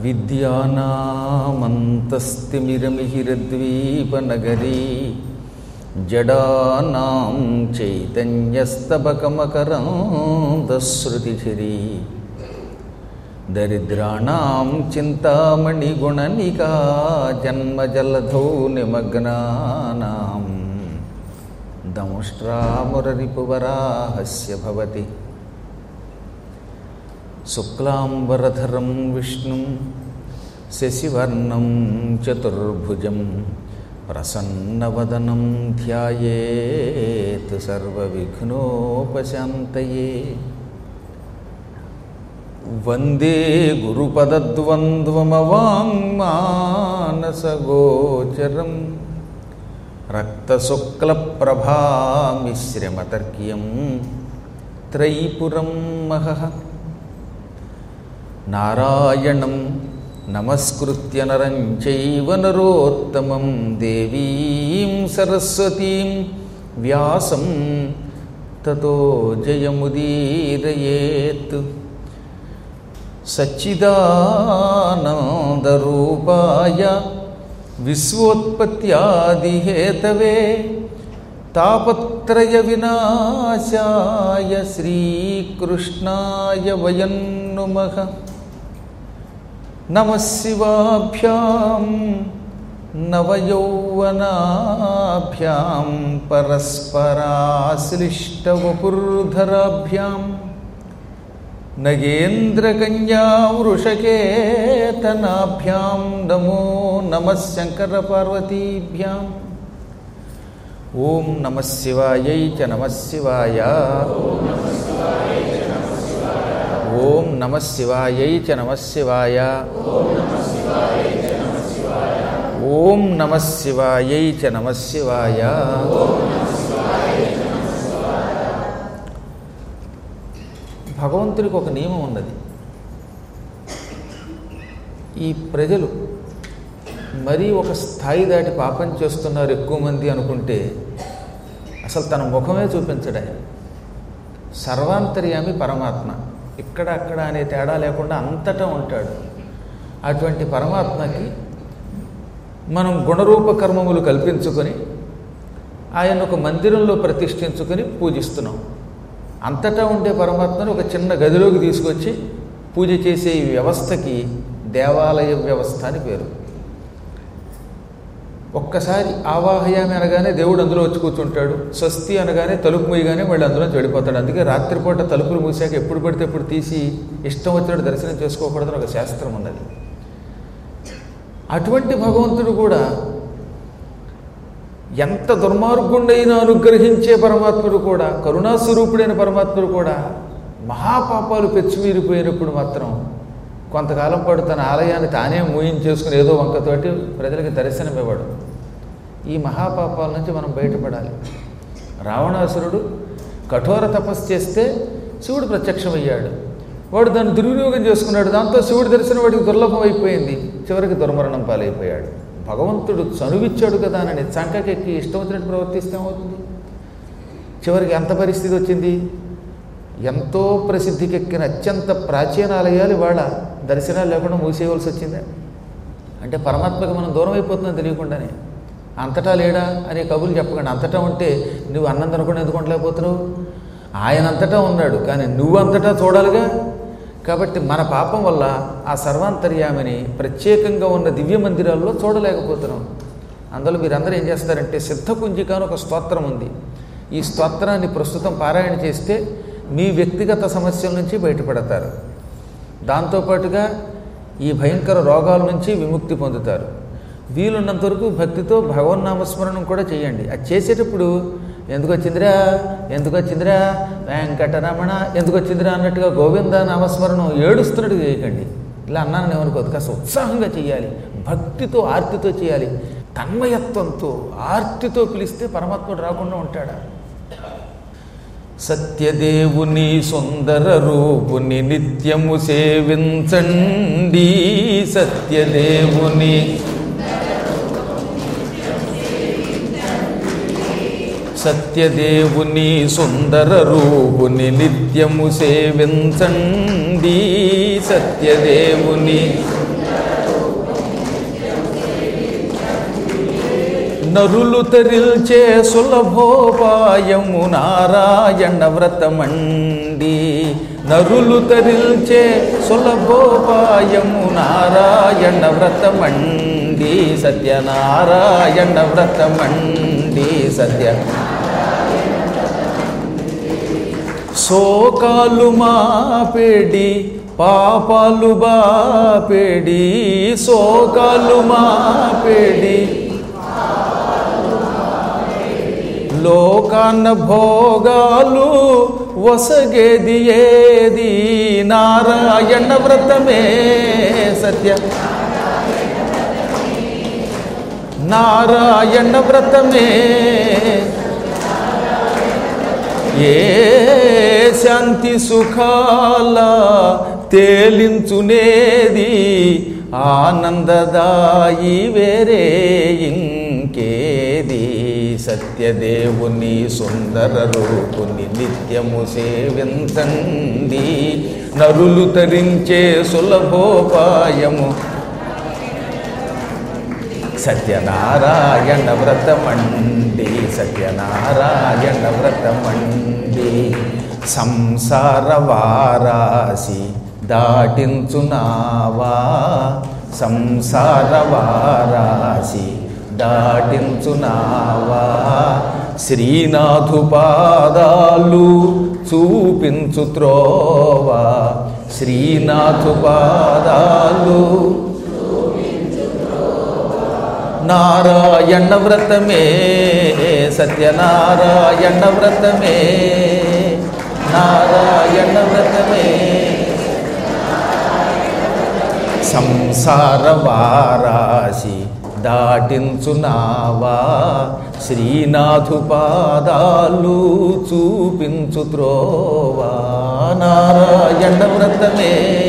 విద్యానామంతస్తిమిరమిహిరద్వీపనగరీ జడానాం చైతన్యస్తబకమకరాంతశ్రుతిఝరీ దరిద్రాణం చింతామణిగుణనికా జన్మజలధౌ నిమగ్నానాం దంష్ట్రామురరిపువరాహస్య భవతి శుక్లాంబరధరం విష్ణుం శశివర్ణం చతుర్భుజం ప్రసన్నవదనం ధ్యాయేత్ సర్వవిఘ్నోపశాంతయే వందే గురుపదద్వంద్వమవాङ्మానసగోచరం రక్తశుక్లప్రభామిశ్రమతర్క్యం త్రైపురం మహః నారాయణం నమస్కృత్య నరం చైవ నరోత్తమం దేవీం సరస్వతీం వ్యాసం తతో జయముదీరయేత్ సచ్చిదానందరూపాయ విశ్వోత్పత్యాదిహేతవే తాపత్రయ వినాశాయ శ్రీకృష్ణాయ వయం నుమః నమ శివాభ్యాం నవయౌవనాభ్యాం పరస్పరాశ్లిష్టవపుర్ధరాభ్యాం నగేంద్రకన్యావృషకేతనాభ్యాం నమో నమ శంకరపార్వతీభ్యాం ఓం నమ శివాయై చ నమ శివాయ ఓం నమ శివాయై చ నమ శివాయ ఓం నమ శివాయై చ నమ శివాయ భగవంతుడికి ఒక నియమం ఉన్నది ఈ ప్రజలు మరీ ఒక స్థాయి దాటి పాపం చేస్తున్నారు ఎక్కువ మంది అనుకుంటే అసలు తన ముఖమే చూపించడా సర్వాంతర్యామి పరమాత్మ ఇక్కడ అక్కడ అనే తేడా లేకుండా అంతటా ఉంటాడు అటువంటి పరమాత్మకి మనం గుణరూప కర్మములు కల్పించుకొని ఆయన ఒక మందిరంలో ప్రతిష్ఠించుకొని పూజిస్తున్నాం అంతటా ఉండే పరమాత్మను ఒక చిన్న గదిలోకి తీసుకొచ్చి పూజ చేసే ఈ వ్యవస్థకి దేవాలయ వ్యవస్థ అని పేరు ఒక్కసారి ఆవాహయామి అనగానే దేవుడు అందులో వచ్చి కూర్చుంటాడు స్వస్తి అనగానే తలుపు మూయగానే మళ్ళీ అందులో వెళ్ళిపోతాడు అందుకే రాత్రిపూట తలుపులు మూసాక ఎప్పుడు పడితే ఎప్పుడు తీసి ఇష్టం వచ్చినట్టు దర్శనం చేసుకోకూడదని ఒక శాస్త్రం ఉన్నది అటువంటి భగవంతుడు కూడా ఎంత దుర్మార్గుండైనా అనుగ్రహించే పరమాత్ముడు కూడా కరుణాస్వరూపుడైన పరమాత్ముడు కూడా మహాపాపాలు పెచ్చిమీరిపోయినప్పుడు మాత్రం కొంతకాలం పాటు తన ఆలయాన్ని తానే మూయించేసుకుని ఏదో వంకతోటి ప్రజలకి దర్శనం ఇవ్వడు ఈ మహాపాపాల నుంచి మనం బయటపడాలి రావణాసురుడు కఠోర తపస్సు చేస్తే శివుడు ప్రత్యక్షమయ్యాడు వాడు దాన్ని దుర్వినియోగం చేసుకున్నాడు దాంతో శివుడి దర్శనం వాడికి దుర్లభం అయిపోయింది చివరికి దుర్మరణం పాలైపోయాడు భగవంతుడు చనువిచ్చాడు కదా అని చంకకెక్కి ఇష్టం వచ్చినట్టు ప్రవర్తిస్తే ఏమవుతుంది చివరికి ఎంత పరిస్థితి వచ్చింది ఎంతో ప్రసిద్ధికెక్కిన అత్యంత ప్రాచీన ఆలయాలు ఇవాళ దర్శనాలు లేకుండా మూసేయవలసి వచ్చిందే అంటే పరమాత్మకి మనం దూరం అయిపోతుందని తెలియకుండానే అంతటా లేడా అనే కబుర్లు చెప్పకండి అంతటా ఉంటే నువ్వు అన్నం తినకుండా ఎందుకు ఉండలేకపోతున్నావు ఆయన అంతటా ఉన్నాడు కానీ నువ్వు అంతటా చూడాలిగా కాబట్టి మన పాపం వల్ల ఆ సర్వాంతర్యామిని ప్రత్యేకంగా ఉన్న దివ్య మందిరాల్లో చూడలేకపోతున్నాం అందులో మీరందరూ ఏం చేస్తారంటే సిద్ధపుంజిక అని ఒక స్తోత్రం ఉంది ఈ స్తోత్రాన్ని ప్రస్తుతం పారాయణ చేస్తే మీ వ్యక్తిగత సమస్యల నుంచి బయటపడతారు దాంతోపాటుగా ఈ భయంకర రోగాల నుంచి విముక్తి పొందుతారు వీలున్నంత వరకు భక్తితో భగవన్నామస్మరణం కూడా చేయండి అది చేసేటప్పుడు ఎందుకు వచ్చిందిరా ఎందుకు వచ్చిందిరా వెంకటరమణ ఎందుకు వచ్చిందిరా అన్నట్టుగా గోవింద నామస్మరణం ఏడుస్తున్నట్టు చేయకండి ఇలా అన్నాను ఏమనుకోదు కాస్త ఉత్సాహంగా చేయాలి భక్తితో ఆర్తితో చేయాలి తన్మయత్వంతో ఆర్తితో పిలిస్తే పరమాత్ముడు రాకుండా ఉంటాడా సత్యదేవుని సుందర రూపుని నిత్యము సేవించండి సత్యదేవుని సత్యదేవుని సుందర రూపుని నిత్యము సేవించండి సత్యదేవుని నరులు తరిల్చే సులభోపాయము నారాయణ వ్రతమండి నరులు తరిల్చే సులభోపాయము నారాయణ వ్రతమండి సత్యనారాయణ వ్రతమండి సత్య శోకాలు మాపేడి పాపాలు బాపేడి శోకాలు మాపేడి లోకాన్న భోగాలు వసగేది ఏది నారాయణ వ్రతమే సత్య నారాయణ వ్రతమే ఏ శాంతి సుఖాల తేలించునేది ఆనందదాయి వేరే ఇంకేది సత్యదేవుని సుందర రూపుని నిత్యము సేవించండి నరులు తరించే సులభోపాయము సత్యనారాయణ వ్రతమండి సత్యనారాయణ వ్రతమండి సంసార వారాసి దాటించునావా సంసార వారాసి దాటించునావా శ్రీనాథు పాదాలు చూపించు త్రోవా శ్రీనాథు పాదాలు నారాయణ వ్రతమే సత్యనారాయణ వ్రతమే నారాయణ వ్రతమే సంసార వారాసి దాటించునావా శ్రీనాథు పాదాలు చూపించు త్రోవా నారాయణ వ్రతమే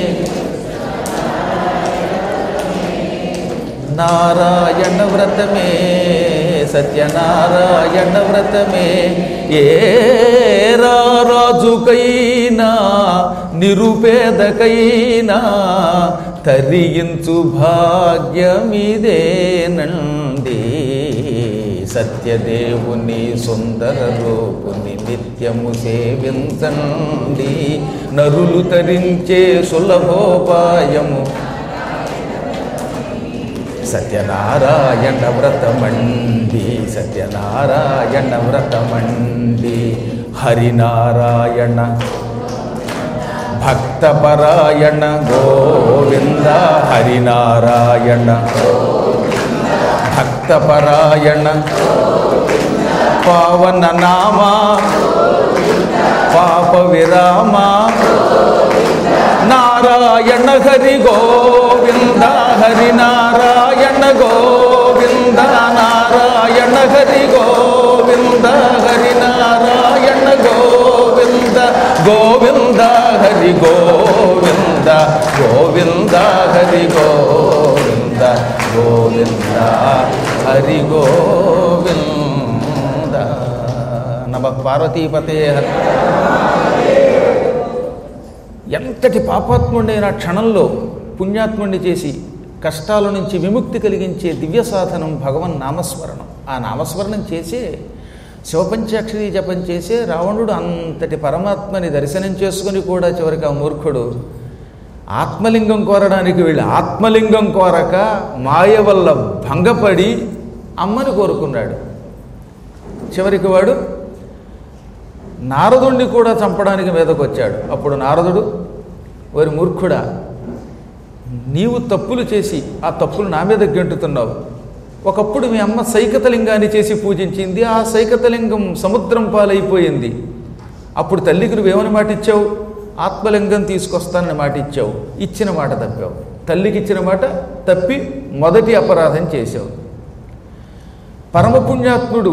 నారాయణ వ్రతమే సత్యనారాయణ వ్రతమే ఏ రాజుకైనా నిరుపేదకైనా తరించు భాగ్యమిదేనండి సత్యదేవుని సుందర రూపుని నిత్యము సేవించండి నరులు తరించే సులభోపాయము సత్యనారాయణ వ్రతమండి సత్యనారాయణ వ్రతమండి హరినారాయణ భక్తపరాయణ గోవింద హరినారాయణ భక్తపరాయణ పావన నామా పాప విరామ నారాయణ హరి గోవింద హరి నారాయణ గోవింద నారాయణ హరి గోవింద హరి నారాయణ గోవింద గోవింద హరి గోవింద గోవింద హరి గోవింద గోవింద హరి గోవింద నమ పార్వతీపతే హరి ఎంతటి పాపాత్ముడైన క్షణంలో పుణ్యాత్ముడిని చేసి కష్టాల నుంచి విముక్తి కలిగించే దివ్య సాధనం భగవన్ నామస్మరణం ఆ నామస్మరణం చేసే శివపంచాక్షరి జపం చేసే రావణుడు అంతటి పరమాత్మని దర్శనం చేసుకుని కూడా చివరికి ఆ మూర్ఖుడు ఆత్మలింగం కోరడానికి వెళ్ళి ఆత్మలింగం కోరక మాయ వల్ల భంగపడి అమ్మని కోరుకున్నాడు చివరికి వాడు నారదుణ్ణి కూడా చంపడానికి మీదకు వచ్చాడు అప్పుడు నారదుడు వారి మూర్ఖుడా నీవు తప్పులు చేసి ఆ తప్పులు నా మీద గెంటుతున్నావు ఒకప్పుడు మీ అమ్మ సైకతలింగాన్ని చేసి పూజించింది ఆ సైకతలింగం సముద్రం పాలైపోయింది అప్పుడు తల్లికి నువ్వేమని మాట ఇచ్చావు ఆత్మలింగం తీసుకొస్తానని మాట ఇచ్చావు ఇచ్చిన మాట తప్పావు తల్లికి ఇచ్చిన మాట తప్పి మొదటి అపరాధం చేశావు పరమపుణ్యాత్ముడు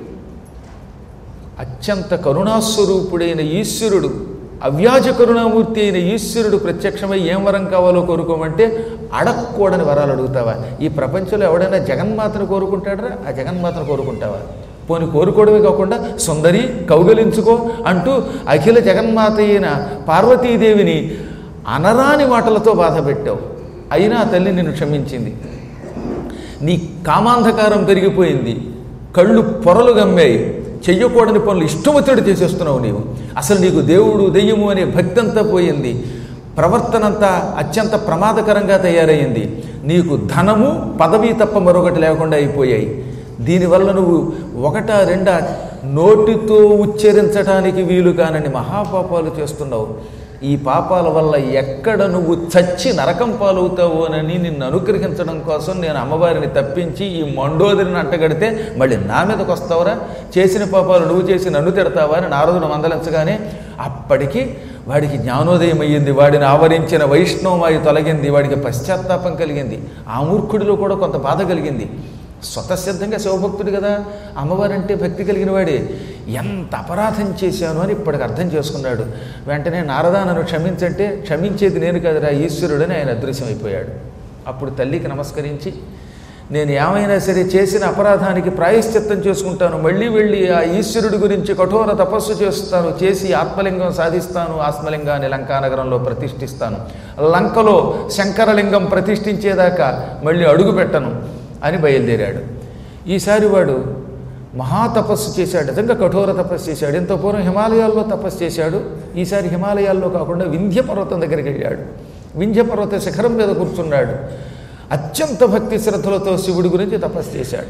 అత్యంత కరుణాస్వరూపుడైన ఈశ్వరుడు అవ్యాజ కరుణామూర్తి అయిన ఈశ్వరుడు ప్రత్యక్షమై ఏం వరం కావాలో కోరుకోమంటే అడగకూడని వరాలు అడుగుతావా ఈ ప్రపంచంలో ఎవడైనా జగన్మాతను కోరుకుంటాడరా ఆ జగన్మాతను కోరుకుంటావా పోని కోరుకోవడమే కాకుండా సుందరి కౌగలించుకో అంటూ అఖిల జగన్మాత అయిన పార్వతీదేవిని అనరాని మాటలతో బాధ పెట్టావు అయినా ఆ తల్లి నిన్ను క్షమించింది నీ కామాంధకారం పెరిగిపోయింది కళ్ళు పొరలు గమ్మాయి చెయ్యకూడని పనులు ఇష్టమొత్తిడి చేసేస్తున్నావు నీవు అసలు నీకు దేవుడు దెయ్యము అనే భక్తి అంతా పోయింది ప్రవర్తనంతా అత్యంత ప్రమాదకరంగా తయారయ్యింది నీకు ధనము పదవి తప్ప మరొకటి లేకుండా అయిపోయాయి దీనివల్ల నువ్వు ఒకట రెండా నోటితో ఉచ్చరించడానికి వీలు కానని మహాపాపాలు చేస్తున్నావు ఈ పాపాల వల్ల ఎక్కడ నువ్వు చచ్చి నరకం పాలవుతావోనని నిన్ను అనుగ్రహించడం కోసం నేను అమ్మవారిని తప్పించి ఈ మండోదరిని అంటగడితే మళ్ళీ నా మీదకి వస్తావరా చేసిన పాపాలు నువ్వు చేసి నన్ను తిడతావా అని నారదుడు మందలించగానే అప్పటికి వాడికి జ్ఞానోదయం అయ్యింది వాడిని ఆవరించిన వైష్ణవమాయి తొలగింది వాడికి పశ్చాత్తాపం కలిగింది ఆ మూర్ఖుడిలో కూడా కొంత బాధ కలిగింది స్వతసిద్ధంగా శివభక్తుడు కదా అమ్మవారంటే భక్తి కలిగిన వాడే ఎంత అపరాధం చేశాను అని ఇప్పటికి అర్థం చేసుకున్నాడు వెంటనే నారదా నన్ను క్షమించంటే క్షమించేది నేను కదరా ఈశ్వరుడని ఆయన అదృశ్యమైపోయాడు అప్పుడు తల్లికి నమస్కరించి నేను ఏమైనా సరే చేసిన అపరాధానికి ప్రాయశ్చిత్తం చేసుకుంటాను మళ్ళీ వెళ్ళి ఆ ఈశ్వరుడి గురించి కఠోర తపస్సు చేస్తాను చేసి ఆత్మలింగం సాధిస్తాను ఆత్మలింగాన్ని లంకానగరంలో ప్రతిష్ఠిస్తాను లంకలో శంకరలింగం ప్రతిష్ఠించేదాకా మళ్ళీ అడుగు పెట్టను అని బయలుదేరాడు ఈసారి వాడు మహాతపస్సు చేశాడు నిజంగా కఠోర తపస్సు చేశాడు ఇంత పూర్వం హిమాలయాల్లో తపస్సు చేశాడు ఈసారి హిమాలయాల్లో కాకుండా వింధ్య పర్వతం దగ్గరికి వెళ్ళాడు వింధ్య పర్వత శిఖరం మీద కూర్చున్నాడు అత్యంత భక్తి శ్రద్ధలతో శివుడి గురించి తపస్సు చేశాడు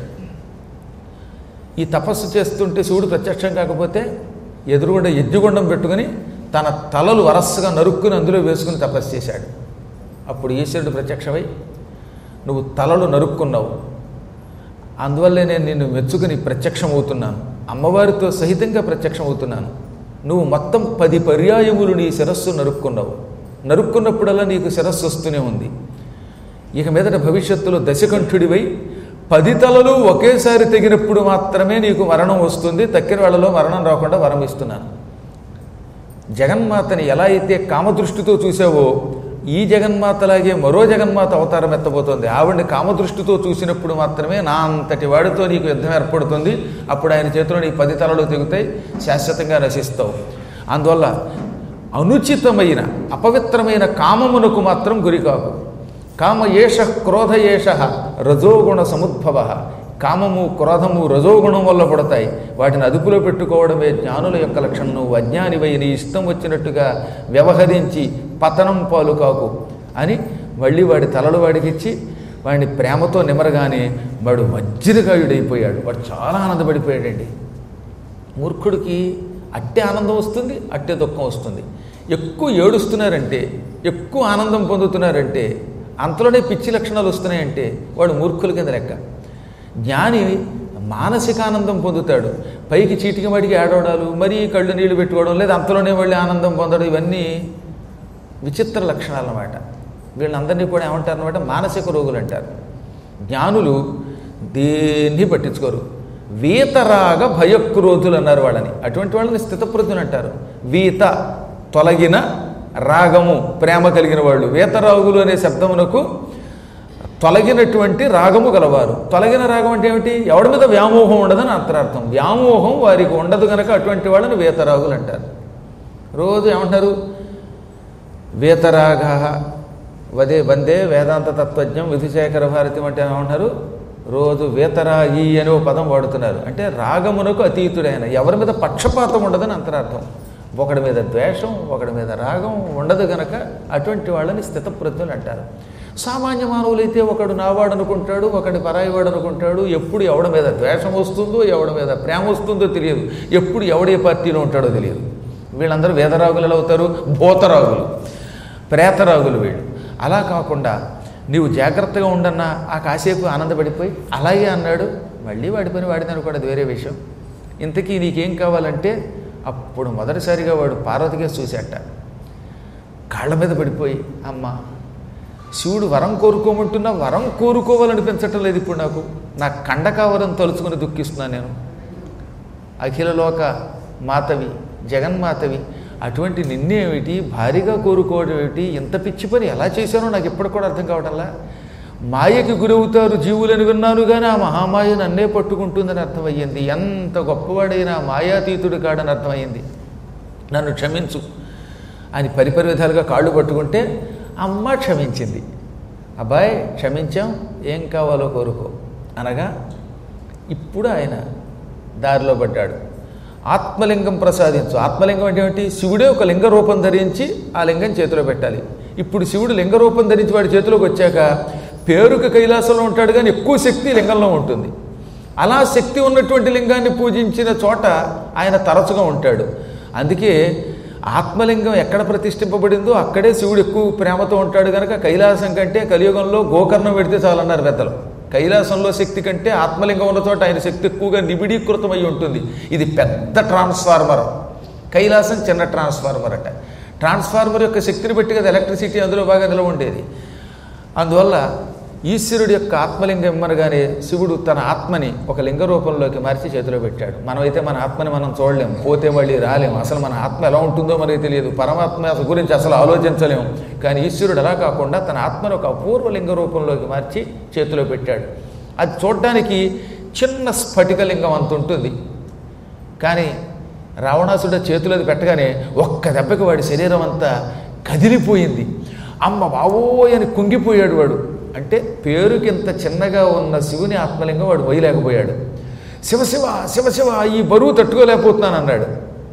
ఈ తపస్సు చేస్తుంటే శివుడు ప్రత్యక్షం కాకపోతే ఎదురుగుండా యజ్ఞగుండం పెట్టుకుని తన తలలు వరసగా నరుక్కుని అందులో వేసుకుని తపస్సు చేశాడు అప్పుడు ఈశ్వరుడు ప్రత్యక్షమై నువ్వు తలలు నరుక్కున్నావు అందువల్లే నేను నిన్ను మెచ్చుకుని ప్రత్యక్షమవుతున్నాను అమ్మవారితో సహితంగా ప్రత్యక్షమవుతున్నాను నువ్వు మొత్తం పది పర్యాయములు నీ శిరస్సు నరుక్కున్నావు నరుక్కున్నప్పుడల్లా నీకు శిరస్సు వస్తూనే ఉంది ఇక మీదట భవిష్యత్తులో దశకంఠుడివై పది తలలు ఒకేసారి తెగినప్పుడు మాత్రమే నీకు మరణం వస్తుంది తక్కిన వాళ్ళలో మరణం రాకుండా వరం ఇస్తున్నాను జగన్మాతని ఎలా అయితే కామదృష్టితో చూసావో ఈ జగన్మాతలాగే మరో జగన్మాత అవతారం ఎత్తబోతోంది ఆవిడ్ని కామదృష్టితో చూసినప్పుడు మాత్రమే నా అంతటి వాడితో నీకు యుద్ధం ఏర్పడుతుంది అప్పుడు ఆయన చేతిలో నీ పది తలలు తెగుతాయి శాశ్వతంగా నశిస్తావు అందువల్ల అనుచితమైన అపవిత్రమైన కామమునకు మాత్రం గురికాకు కామ ఏష క్రోధ ఏష రజోగుణ సముద్భవ కామము క్రోధము రజోగుణం వల్ల పుడతాయి వాటిని అదుపులో పెట్టుకోవడమే జ్ఞానుల యొక్క లక్షణం నువ్వు అజ్ఞానివై నీ ఇష్టం వచ్చినట్టుగా వ్యవహరించి పతనం పాలు కాకు అని మళ్ళీ వాడి తలలు వాడికిచ్చి వాడిని ప్రేమతో నిమరగానే వాడు వజ్రగాయుడైపోయాడు వాడు చాలా ఆనందపడిపోయాడండి మూర్ఖుడికి అట్టే ఆనందం వస్తుంది అట్టే దుఃఖం వస్తుంది ఎక్కువ ఏడుస్తున్నారంటే ఎక్కువ ఆనందం పొందుతున్నారంటే అంతలోనే పిచ్చి లక్షణాలు వస్తున్నాయంటే వాడు మూర్ఖుల కింద లెక్క జ్ఞాని మానసిక ఆనందం పొందుతాడు పైకి చీటికి మడికి ఏడవడాలు మరీ కళ్ళు నీళ్లు పెట్టుకోవడం లేదా అంతలోనే వెళ్ళి ఆనందం పొందడం ఇవన్నీ విచిత్ర లక్షణాలు అన్నమాట వీళ్ళందరినీ కూడా ఏమంటారు అనమాట మానసిక రోగులు అంటారు జ్ఞానులు దేన్ని పట్టించుకోరు వీతరాగ భయక్రోధులు అన్నారు వాళ్ళని అటువంటి వాళ్ళని స్థితప్రజ్ఞులు అంటారు వీత తొలగిన రాగము ప్రేమ కలిగిన వాళ్ళు వీతరాగులు అనే శబ్దమునకు తొలగినటువంటి రాగము గలవారు తొలగిన రాగం అంటే ఏమిటి ఎవడి మీద వ్యామోహం ఉండదని అంతరార్థం వ్యామోహం వారికి ఉండదు కనుక అటువంటి వాళ్ళని వీతరాగులు అంటారు రోజు ఏమంటారు వీతరాగ వదే వందే వేదాంత తత్వజ్ఞం విధుశేఖర భారతి అంటే ఏమంటారు రోజు వీతరాగి అనే ఓ పదం వాడుతున్నారు అంటే రాగమునకు అతీతుడైన ఎవరి మీద పక్షపాతం ఉండదని అంతరార్థం ఒకడి మీద ద్వేషం ఒకడి మీద రాగం ఉండదు గనక అటువంటి వాళ్ళని స్థితప్రజ్ఞులు అంటారు సామాన్య మానవులైతే ఒకడు నావాడు అనుకుంటాడు ఒకడి పరాయివాడు అనుకుంటాడు ఎప్పుడు ఎవడి మీద ద్వేషం వస్తుందో ఎవడి మీద ప్రేమ వస్తుందో తెలియదు ఎప్పుడు ఎవడే పార్టీలో ఉంటాడో తెలియదు వీళ్ళందరూ వేదరాగులు ఎలా అవుతారు భూతరాగులు ప్రేతరాగులు వీళ్ళు అలా కాకుండా నీవు జాగ్రత్తగా ఉండన్నా ఆ కాసేపు ఆనందపడిపోయి అలాగే అన్నాడు మళ్ళీ వాడి పని వాడిని అనుకోవడం అది వేరే విషయం ఇంతకీ నీకేం కావాలంటే అప్పుడు మొదటిసారిగా వాడు పార్వతిగా చూశాట కాళ్ళ మీద పడిపోయి అమ్మ శివుడు వరం కోరుకోమంటున్నా వరం కోరుకోవాలనిపించటం లేదు ఇప్పుడు నాకు నా కండ కావరం తలుచుకుని దుఃఖిస్తున్నాను నేను అఖిలలోక మాతవి జగన్మాతవి అటువంటి నిన్నేమిటి భారీగా కోరుకోవడం ఏమిటి ఇంత పిచ్చి పని ఎలా చేశానో నాకు ఎప్పుడు కూడా అర్థం కావటంలా మాయకి గురవుతారు జీవులని విన్నాను కానీ ఆ మహామాయ నన్నే పట్టుకుంటుందని అర్థమయ్యింది ఎంత గొప్పవాడైనా మాయాతీతుడు కాడని అర్థమయ్యింది నన్ను క్షమించు అని పరిపరి విధాలుగా కాళ్ళు పట్టుకుంటే అమ్మ క్షమించింది అబ్బాయి క్షమించాం ఏం కావాలో కోరుకో అనగా ఇప్పుడు ఆయన దారిలో పడ్డాడు ఆత్మలింగం ప్రసాదించు ఆత్మలింగం అంటే ఏమిటి శివుడే ఒక లింగ రూపం ధరించి ఆ లింగం చేతిలో పెట్టాలి ఇప్పుడు శివుడు లింగ రూపం ధరించి వాడి చేతిలోకి వచ్చాక పేరుకు కైలాసంలో ఉంటాడు కానీ ఎక్కువ శక్తి లింగంలో ఉంటుంది అలా శక్తి ఉన్నటువంటి లింగాన్ని పూజించిన చోట ఆయన తరచుగా ఉంటాడు అందుకే ఆత్మలింగం ఎక్కడ ప్రతిష్ఠింపబడిందో అక్కడే శివుడు ఎక్కువ ప్రేమతో ఉంటాడు కనుక కైలాసం కంటే కలియుగంలో గోకర్ణం పెడితే చాలన్నారు పెద్దలు కైలాసంలో శక్తి కంటే ఆత్మలింగం ఉన్న చోట ఆయన శక్తి ఎక్కువగా నిబిడీకృతమై ఉంటుంది ఇది పెద్ద ట్రాన్స్ఫార్మర్ కైలాసం చిన్న ట్రాన్స్ఫార్మర్ అట ట్రాన్స్ఫార్మర్ యొక్క శక్తిని బట్టి కదా ఎలక్ట్రిసిటీ అందులో బాగా నిలవ ఉండేది అందువల్ల ఈశ్వరుడి యొక్క ఆత్మలింగం ఇమ్మనగానే శివుడు తన ఆత్మని ఒక లింగ రూపంలోకి మార్చి చేతిలో పెట్టాడు మనమైతే మన ఆత్మని మనం చూడలేం పోతే మళ్ళీ రాలేం అసలు మన ఆత్మ ఎలా ఉంటుందో మనకి తెలియదు పరమాత్మ గురించి అసలు ఆలోచించలేం కానీ ఈశ్వరుడు అలా కాకుండా తన ఆత్మను ఒక అపూర్వ లింగ రూపంలోకి మార్చి చేతిలో పెట్టాడు అది చూడడానికి చిన్న స్ఫటికలింగం అంత ఉంటుంది కానీ రావణాసుడు చేతిలో అది పెట్టగానే ఒక్క దెబ్బకి వాడి శరీరం అంతా కదిలిపోయింది అమ్మ బావోయ్ అని కుంగిపోయాడు వాడు అంటే పేరుకి ఇంత చిన్నగా ఉన్న శివుని ఆత్మలింగం వాడు మొయ్యలేకపోయాడు శివశివ శివశివ ఈ బరువు తట్టుకోలేకపోతున్నాను అన్నాడు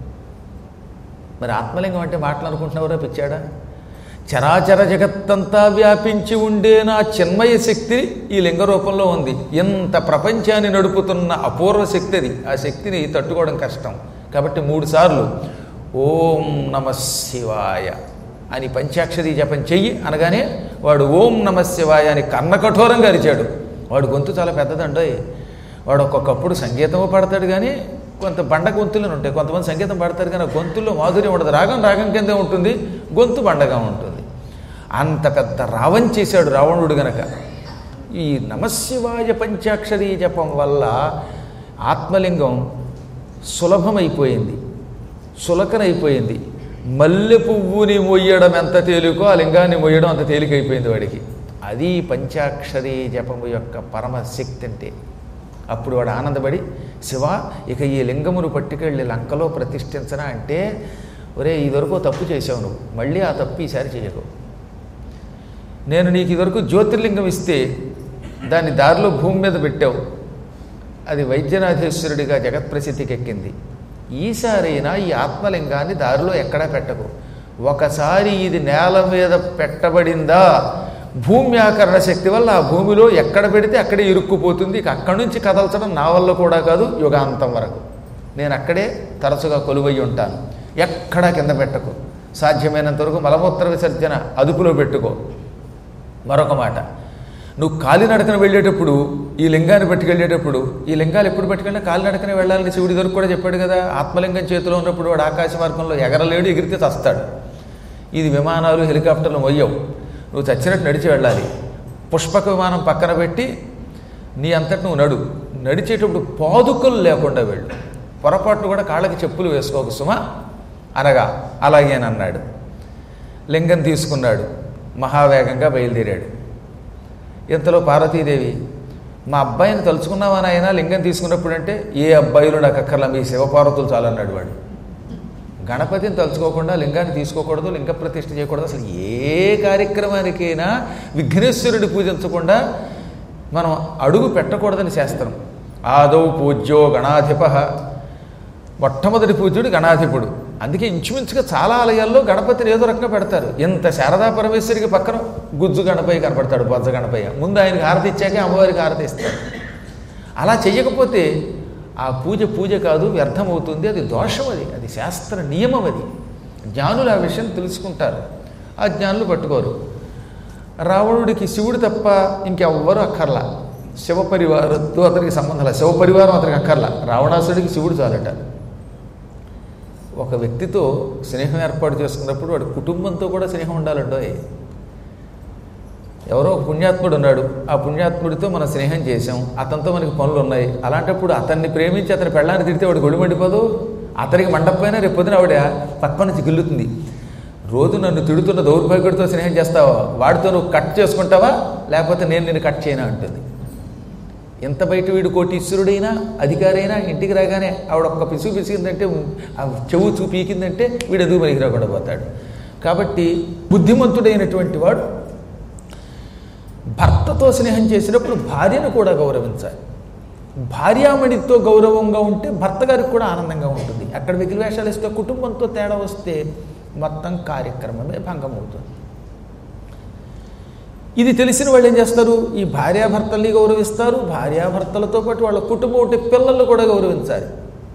మరి ఆత్మలింగం అంటే మాట్లాడుకుంటున్నావురా పిచ్చాడా చరాచర జగత్తంతా వ్యాపించి ఉండే నా చిన్మయ శక్తి ఈ లింగ రూపంలో ఉంది ఎంత ప్రపంచాన్ని నడుపుతున్న అపూర్వ శక్తి అది ఆ శక్తిని తట్టుకోవడం కష్టం కాబట్టి మూడు సార్లు ఓం నమ శివాయ అని పంచాక్షరి జపం చెయ్యి అనగానే వాడు ఓం నమ శివాయ అని కర్ణకఠోరంగా అరిచాడు వాడు గొంతు చాలా పెద్దదండోయ్ వాడు ఒక్కొక్కప్పుడు సంగీతము పాడతాడు కానీ కొంత బండ గొంతులు ఉంటాయి కొంతమంది సంగీతం పాడతారు కానీ ఆ గొంతుల్లో మాధుర్యం ఉండదు రాగం రాగం కిందే ఉంటుంది గొంతు బండగా ఉంటుంది అంత పెద్ద రావం చేశాడు రావణుడు గనక ఈ నమశివాయ పంచాక్షరి జపం వల్ల ఆత్మలింగం సులభమైపోయింది సులకనైపోయింది మల్లె పువ్వుని మొయ్యడం ఎంత తేలికో ఆ లింగాన్ని మొయ్యడం అంత తేలికైపోయింది వాడికి అది పంచాక్షరి జపము యొక్క పరమశక్తి అంటే అప్పుడు వాడు ఆనందపడి శివ ఇక ఈ లింగమును పట్టుకెళ్ళి లంకలో ప్రతిష్ఠించనా అంటే ఒరే ఇదివరకు తప్పు చేసావు నువ్వు మళ్ళీ ఆ తప్పు ఈసారి చేయకు నేను నీకు ఇదివరకు జ్యోతిర్లింగం ఇస్తే దాన్ని దారిలో భూమి మీద పెట్టావు అది వైద్యనాథేశ్వరుడిగా జగత్ప్రసిద్ధికి ఎక్కింది ఈసారైనా ఈ ఆత్మలింగాన్ని దారిలో ఎక్కడా పెట్టకు ఒకసారి ఇది నేల మీద పెట్టబడిందా భూమి ఆకరణ శక్తి వల్ల ఆ భూమిలో ఎక్కడ పెడితే అక్కడే ఇరుక్కుపోతుంది ఇక అక్కడి నుంచి కదల్చడం నా వల్ల కూడా కాదు యుగాంతం వరకు నేను అక్కడే తరచుగా కొలువై ఉంటాను ఎక్కడా కింద పెట్టకు సాధ్యమైనంత వరకు మలమూత్ర విసర్జన అదుపులో పెట్టుకో మరొక మాట నువ్వు కాలినడకన వెళ్ళేటప్పుడు ఈ లింగాన్ని పట్టుకెళ్ళేటప్పుడు ఈ లింగాలు ఎప్పుడు పట్టుకెళ్ళినా కాలినడకనే వెళ్ళాలని శివుడి దొరికి కూడా చెప్పాడు కదా ఆత్మలింగం చేతిలో ఉన్నప్పుడు వాడు ఆకాశ మార్గంలో ఎగరలేడు ఎగిరితే చస్తాడు ఇది విమానాలు హెలికాప్టర్లు మొయ్యవు నువ్వు చచ్చినట్టు నడిచి వెళ్ళాలి పుష్పక విమానం పక్కన పెట్టి నీ అంతటి నువ్వు నడు నడిచేటప్పుడు పాదుకలు లేకుండా వెళ్ళు పొరపాటు కూడా కాళ్ళకి చెప్పులు వేసుకోక సుమా అనగా అలాగేనన్నాడు లింగం తీసుకున్నాడు మహావేగంగా బయలుదేరాడు ఇంతలో పార్వతీదేవి మా అబ్బాయిని తలుచుకున్నావా నాయన లింగం తీసుకున్నప్పుడు అంటే ఏ అబ్బాయిలు నాకు అక్కర్లా మీ శివపార్వతులు చాలన్నాడు వాడు గణపతిని తలుచుకోకుండా లింగాన్ని తీసుకోకూడదు లింగ ప్రతిష్ఠ చేయకూడదు అసలు ఏ కార్యక్రమానికైనా విఘ్నేశ్వరుడి పూజించకుండా మనం అడుగు పెట్టకూడదని శాస్త్రం ఆదౌ పూజ్యో గణాధిప మొట్టమొదటి పూజ్యుడు గణాధిపుడు అందుకే ఇంచుమించుగా చాలా ఆలయాల్లో గణపతిని ఏదో రకంగా పెడతారు ఇంత శారదా పరమేశ్వరికి పక్కన గుజ్జు గణపయ్య కనపడతాడు బొజ్జ గణపయ్య ముందు ఆయనకి హారతి ఇచ్చాకే అమ్మవారికి హారతి ఇస్తాడు అలా చెయ్యకపోతే ఆ పూజ పూజ కాదు వ్యర్థమవుతుంది అది దోషం అది అది శాస్త్ర నియమం అది జ్ఞానులు ఆ విషయం తెలుసుకుంటారు ఆ జ్ఞానులు పట్టుకోరు రావణుడికి శివుడు తప్ప ఇంకెవ్వరు అక్కర్లా శివ పరివారంతో అతనికి సంబంధం లేదు శివ పరివారం అతనికి అక్కర్లా రావణాసుడికి శివుడు చాలట ఒక వ్యక్తితో స్నేహం ఏర్పాటు చేసుకున్నప్పుడు వాడి కుటుంబంతో కూడా స్నేహం ఉండాలండోయ్ ఎవరో ఒక పుణ్యాత్ముడు ఉన్నాడు ఆ పుణ్యాత్ముడితో మనం స్నేహం చేసాం అతనితో మనకి పనులు ఉన్నాయి అలాంటప్పుడు అతన్ని ప్రేమించి అతని పెళ్ళాన్ని తిడితే వాడు గొడి మండిపోదు అతనికి మండపైన రేపు పొద్దున ఆవిడ పక్క నుంచి గిల్లుతుంది రోజు నన్ను తిడుతున్న దౌర్భాగ్యుడితో స్నేహం చేస్తావా వాడితో నువ్వు కట్ చేసుకుంటావా లేకపోతే నేను నిన్ను కట్ చేయనా అంటుంది ఎంత బయట వీడు కోటీశ్వరుడైనా అధికారైనా ఇంటికి రాగానే ఆవిడ ఒక్క పిసుగు పిసిగిందంటే ఆ చెవు చూ పీకిందంటే వీడు ఎదుగు పనికి రాకుండా పోతాడు కాబట్టి బుద్ధిమంతుడైనటువంటి వాడు భర్తతో స్నేహం చేసినప్పుడు భార్యను కూడా గౌరవించాలి భార్యామణితో గౌరవంగా ఉంటే భర్త గారికి కూడా ఆనందంగా ఉంటుంది అక్కడ వెకిలి వేషాలు ఇస్తే కుటుంబంతో తేడా వస్తే మొత్తం కార్యక్రమమే భంగం అవుతుంది ఇది తెలిసిన వాళ్ళు ఏం చేస్తారు ఈ భార్యాభర్తల్ని గౌరవిస్తారు భార్యాభర్తలతో పాటు వాళ్ళ కుటుంబం ఉంటే పిల్లలు కూడా గౌరవించాలి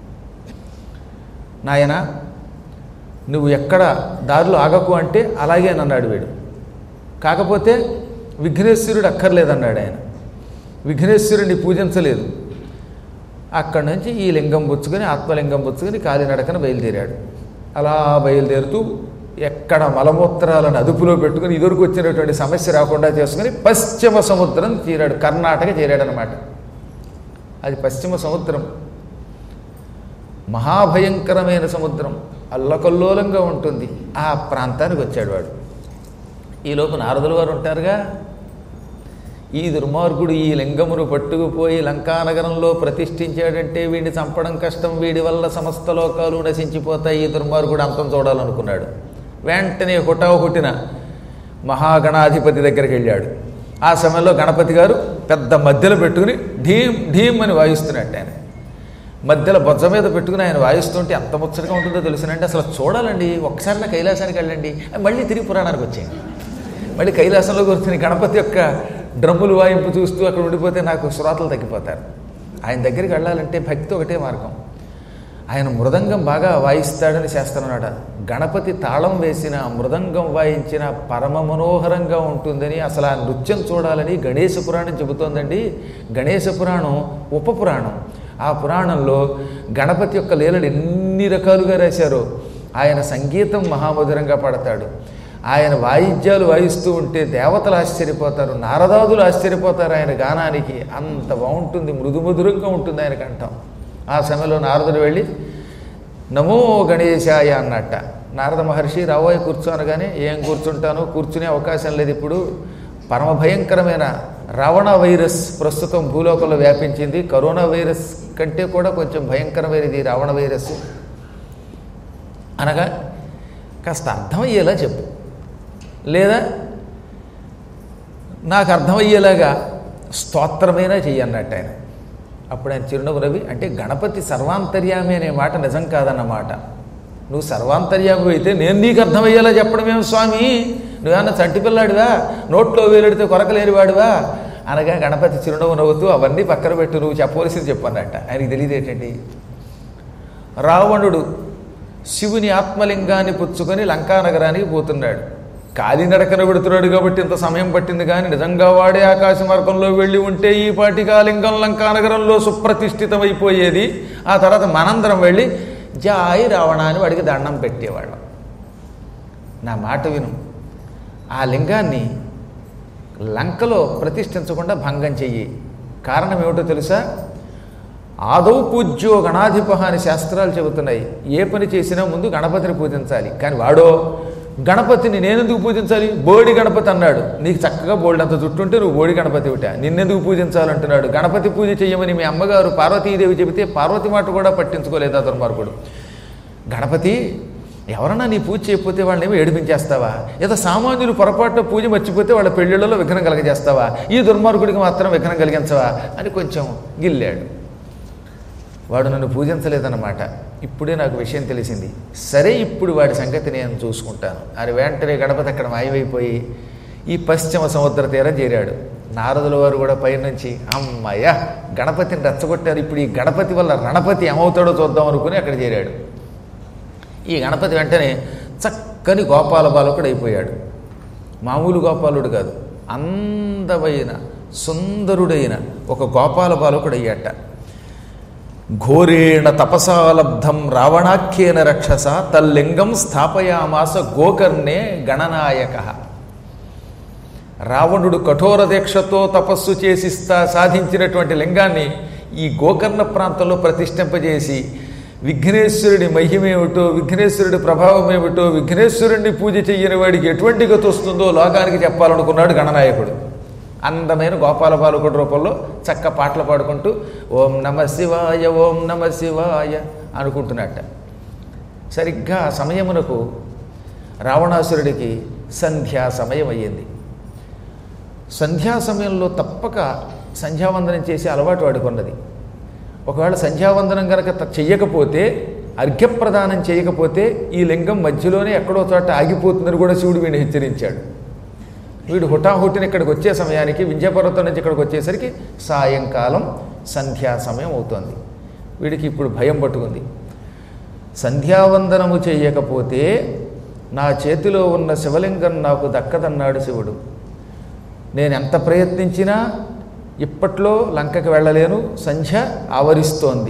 నాయన నువ్వు ఎక్కడ దారిలో ఆగకు అంటే అలాగే అన్నాడు వీడు కాకపోతే విఘ్నేశ్వరుడు అక్కర్లేదన్నాడు ఆయన విఘ్నేశ్వరుడిని పూజించలేదు అక్కడి నుంచి ఈ లింగం పుచ్చుకొని ఆత్మలింగం పుచ్చుకొని కాలినడకన బయలుదేరాడు అలా బయలుదేరుతూ ఎక్కడ మలమూత్రాలను అదుపులో పెట్టుకుని ఇదివరకు వచ్చినటువంటి సమస్య రాకుండా చేసుకుని పశ్చిమ సముద్రం చేరాడు కర్ణాటక చేరాడనమాట అది పశ్చిమ సముద్రం మహాభయంకరమైన సముద్రం అల్లకల్లోలంగా ఉంటుంది ఆ ప్రాంతానికి వచ్చాడు వాడు ఈలోపు నారదుల వారు ఉంటారుగా ఈ దుర్మార్గుడు ఈ లింగమును పట్టుకుపోయి లంకానగరంలో ప్రతిష్ఠించాడంటే వీడిని చంపడం కష్టం వీడి వల్ల సమస్త లోకాలు నశించిపోతాయి ఈ దుర్మార్గుడు అంతం చూడాలనుకున్నాడు వెంటనే హుటాహుటిన మహాగణాధిపతి దగ్గరికి వెళ్ళాడు ఆ సమయంలో గణపతి గారు పెద్ద మధ్యలో పెట్టుకుని ఢీం ఢీం అని వాయిస్తున్నట్టు ఆయన మధ్యలో బొజ్జ మీద పెట్టుకుని ఆయన వాయిస్తుంటే ఎంత ముచ్చటగా ఉంటుందో తెలుసునంటే అసలు చూడాలండి ఒకసారి నా కైలాసానికి వెళ్ళండి మళ్ళీ తిరిగి పురాణానికి వచ్చేయండి మళ్ళీ కైలాసంలో కూర్చుని గణపతి యొక్క డ్రమ్ములు వాయింపు చూస్తూ అక్కడ ఉండిపోతే నాకు శ్రోతలు తగ్గిపోతారు ఆయన దగ్గరికి వెళ్ళాలంటే భక్తి ఒకటే మార్గం ఆయన మృదంగం బాగా వాయిస్తాడని చేస్తున్నాడ గణపతి తాళం వేసిన మృదంగం వాయించిన పరమ మనోహరంగా ఉంటుందని అసలు ఆ నృత్యం చూడాలని గణేశ పురాణం చెబుతోందండి గణేశ పురాణం ఉప పురాణం ఆ పురాణంలో గణపతి యొక్క లీలలు ఎన్ని రకాలుగా రాశారో ఆయన సంగీతం మహామధురంగా పడతాడు ఆయన వాయిద్యాలు వాయిస్తూ ఉంటే దేవతలు ఆశ్చర్యపోతారు నారదాదులు ఆశ్చర్యపోతారు ఆయన గానానికి అంత బాగుంటుంది మృదుమధురంగా ఉంటుంది ఆయన కంఠం ఆ సమయంలో నారదుడు వెళ్ళి నమో గణేశాయ అన్నట్ట నారద మహర్షి రాబోయే కూర్చోనగానే ఏం కూర్చుంటానో కూర్చునే అవకాశం లేదు ఇప్పుడు పరమ భయంకరమైన రావణ వైరస్ ప్రస్తుతం భూలోకంలో వ్యాపించింది కరోనా వైరస్ కంటే కూడా కొంచెం భయంకరమైనది రావణ వైరస్ అనగా కాస్త అర్థమయ్యేలా చెప్పు లేదా నాకు అర్థమయ్యేలాగా స్తోత్రమైనా చెయ్యన్నట్టు ఆయన అప్పుడు ఆయన చిరునవ్వు రవి అంటే గణపతి సర్వాంతర్యామి అనే మాట నిజం కాదన్నమాట నువ్వు సర్వాంతర్యామి అయితే నేను నీకు అర్థమయ్యేలా చెప్పడమేం స్వామి నువ్వేమన్నా చంటి పిల్లాడివా నోట్లో వేలెడితే కొరకలేనివాడివా అనగా గణపతి చిరునవ్వు నవ్వుతూ అవన్నీ పక్కన పెట్టు నువ్వు చెప్పవలసింది చెప్పన్నట్ట ఆయనకి తెలియదు ఏంటండి రావణుడు శివుని ఆత్మలింగాన్ని పుచ్చుకొని లంకానగరానికి పోతున్నాడు కాలినడకన పెడుతున్నాడు కాబట్టి ఇంత సమయం పట్టింది కానీ నిజంగా వాడే ఆకాశ మార్గంలో వెళ్ళి ఉంటే ఈ పాటికి ఆ లింగం లంకానగరంలో సుప్రతిష్ఠితమైపోయేది ఆ తర్వాత మనందరం వెళ్ళి జాయి రావణ అని వాడికి దండం పెట్టేవాళ్ళం నా మాట విను ఆ లింగాన్ని లంకలో ప్రతిష్ఠించకుండా భంగం చెయ్యి కారణం ఏమిటో తెలుసా ఆదౌ పూజ్యో గణాధిప అని శాస్త్రాలు చెబుతున్నాయి ఏ పని చేసినా ముందు గణపతిని పూజించాలి కానీ వాడో గణపతిని నేనెందుకు పూజించాలి బోడి గణపతి అన్నాడు నీకు చక్కగా బోల్డ్ అంత జుట్టు ఉంటే నువ్వు బోడి గణపతి ఒకటా నిన్నెందుకు పూజించాలంటున్నాడు గణపతి పూజ చెయ్యమని మీ అమ్మగారు పార్వతీదేవి చెబితే పార్వతి మాట కూడా పట్టించుకోలేదా దుర్మార్గుడు గణపతి ఎవరన్నా నీ పూజ చేయకపోతే వాళ్ళని ఏమో ఏడిపించేస్తావా ఏదో సామాన్యులు పొరపాటున పూజ మర్చిపోతే వాళ్ళ పెళ్ళిళ్ళలో విఘ్నం కలిగజేస్తావా ఈ దుర్మార్గుడికి మాత్రం విఘ్నం కలిగించవా అని కొంచెం గిల్లాడు వాడు నన్ను పూజించలేదన్నమాట ఇప్పుడే నాకు విషయం తెలిసింది సరే ఇప్పుడు వాడి సంగతి నేను చూసుకుంటాను అని వెంటనే గణపతి అక్కడ మాయమైపోయి ఈ పశ్చిమ సముద్ర తీరం చేరాడు నారదుల వారు కూడా పైనుంచి అమ్మయ్య గణపతిని రెచ్చగొట్టారు ఇప్పుడు ఈ గణపతి వల్ల రణపతి ఏమవుతాడో చూద్దాం అనుకుని అక్కడ చేరాడు ఈ గణపతి వెంటనే చక్కని గోపాల బాలకుడు అయిపోయాడు మామూలు గోపాలుడు కాదు అందమైన సుందరుడైన ఒక గోపాల బాలకుడు అయ్యాట ఘోరేణ తపసాలబ్ధం రావణాఖ్యేన రక్షస తల్లింగం స్థాపయామాస గోకర్ణే గణనాయక రావణుడు కఠోర దీక్షతో తపస్సు చేసిస్తా సాధించినటువంటి లింగాన్ని ఈ గోకర్ణ ప్రాంతంలో ప్రతిష్ఠింపజేసి విఘ్నేశ్వరుడి మహిమేమిటో విఘ్నేశ్వరుడి ప్రభావం ఏమిటో విఘ్నేశ్వరుడిని పూజ చెయ్యని వాడికి ఎటువంటి గతి వస్తుందో లోకానికి చెప్పాలనుకున్నాడు గణనాయకుడు అందమైన గోపాల బాలకుడి రూపంలో చక్క పాటలు పాడుకుంటూ ఓం నమ శివాయ ఓం నమ శివాయ అనుకుంటున్నట్ట సరిగ్గా ఆ సమయమునకు రావణాసురుడికి సంధ్యా సమయం అయ్యింది సంధ్యా సమయంలో తప్పక సంధ్యావందనం చేసే అలవాటు వాడుకున్నది ఒకవేళ సంధ్యావందనం కనుక త- చెయ్యకపోతే అర్ఘ్యప్రదానం చేయకపోతే ఈ లింగం మధ్యలోనే ఎక్కడో చోట ఆగిపోతుందని కూడా శివుడు వీడిని హెచ్చరించాడు వీడు హుటాహుటిని ఇక్కడికి వచ్చే సమయానికి వింధ్యపర్వతం నుంచి ఇక్కడికి వచ్చేసరికి సాయంకాలం సంధ్యా సమయం అవుతోంది వీడికి ఇప్పుడు భయం పట్టుకుంది సంధ్యావందనము చేయకపోతే నా చేతిలో ఉన్న శివలింగం నాకు దక్కదన్నాడు శివుడు నేను ఎంత ప్రయత్నించినా ఇప్పట్లో లంకకి వెళ్ళలేను సంధ్య ఆవరిస్తోంది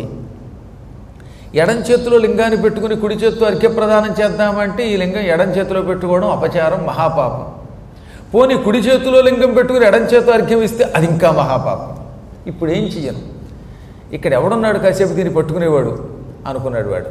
ఎడం చేతిలో లింగాన్ని పెట్టుకుని కుడి చేత్తో అర్ఘ్యప్రదానం చేద్దామంటే ఈ లింగం ఎడం చేతిలో పెట్టుకోవడం అపచారం మహాపాపం పోనీ కుడి చేతిలో లింగం పెట్టుకుని ఎడం చేతితో అర్ఘ్యం ఇస్తే అది ఇంకా మహాపాపం ఇప్పుడు ఏం చెయ్యను ఇక్కడ ఎవడున్నాడు కాసేపు దీన్ని పట్టుకునేవాడు అనుకున్నాడు వాడు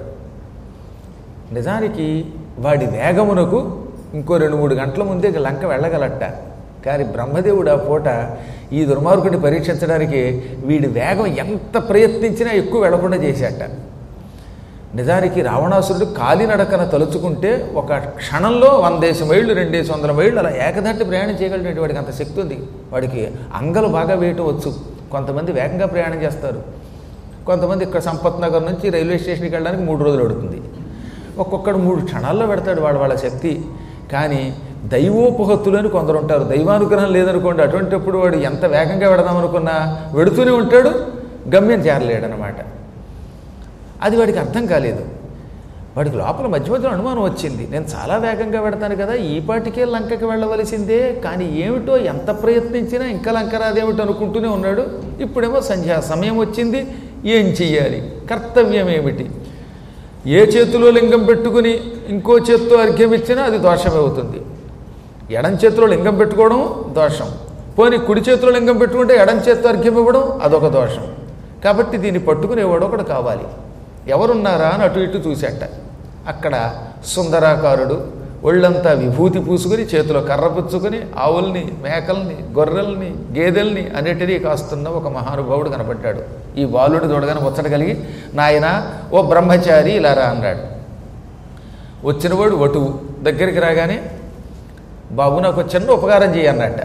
నిజానికి వాడి వేగమునకు ఇంకో రెండు మూడు గంటల ముందే ఇక లంక వెళ్ళగలట కానీ బ్రహ్మదేవుడు ఆ పూట ఈ దుర్మార్గుడిని పరీక్షించడానికి వీడి వేగం ఎంత ప్రయత్నించినా ఎక్కువ వెళ్లకుండా చేశాట నిజానికి రావణాసురుడు కాలినడకన తలుచుకుంటే ఒక క్షణంలో వందేసి మైళ్ళు రెండేసి వందల మైళ్ళు అలా ఏకదట్టి ప్రయాణం చేయగలిగినటువంటి వాడికి అంత శక్తి ఉంది వాడికి అంగలు బాగా వేయటం వచ్చు కొంతమంది వేగంగా ప్రయాణం చేస్తారు కొంతమంది ఇక్కడ సంపత్ నగర్ నుంచి రైల్వే స్టేషన్కి వెళ్ళడానికి మూడు రోజులు పడుతుంది ఒక్కొక్కడు మూడు క్షణాల్లో పెడతాడు వాడు వాళ్ళ శక్తి కానీ దైవోపహత్తులు అని కొందరు ఉంటారు దైవానుగ్రహం లేదనుకోండి అటువంటిప్పుడు వాడు ఎంత వేగంగా వెడదాం అనుకున్నా వెడుతూనే ఉంటాడు గమ్యం చేరలేడనమాట అది వాడికి అర్థం కాలేదు వాడికి లోపల మధ్య మధ్యలో అనుమానం వచ్చింది నేను చాలా వేగంగా పెడతాను కదా ఈ పాటికే లంకకి వెళ్ళవలసిందే కానీ ఏమిటో ఎంత ప్రయత్నించినా ఇంకా లంక రాదేమిటో అనుకుంటూనే ఉన్నాడు ఇప్పుడేమో సంధ్యా సమయం వచ్చింది ఏం చెయ్యాలి కర్తవ్యం ఏమిటి ఏ చేతిలో లింగం పెట్టుకుని ఇంకో చేత్తో అర్ఘ్యం ఇచ్చినా అది దోషమే అవుతుంది ఎడం చేతిలో లింగం పెట్టుకోవడం దోషం పోనీ కుడి చేతిలో లింగం పెట్టుకుంటే ఎడం చేత్తో అర్ఘ్యం ఇవ్వడం అదొక దోషం కాబట్టి దీన్ని పట్టుకునేవాడు ఒకడు కావాలి ఎవరున్నారా అని అటు ఇటు చూశాట అక్కడ సుందరాకారుడు ఒళ్ళంతా విభూతి పూసుకుని చేతిలో కర్ర పుచ్చుకొని ఆవుల్ని మేకల్ని గొర్రెల్ని గేదెల్ని అన్నిటినీ కాస్తున్న ఒక మహానుభావుడు కనపడ్డాడు ఈ బాలుడు చూడగానే ముచ్చట కలిగి నాయన ఓ బ్రహ్మచారి ఇలారా అన్నాడు వచ్చినవాడు వటువు దగ్గరికి రాగానే బాబు నాకు ఒక చిన్న ఉపకారం చేయి అన్నట్ట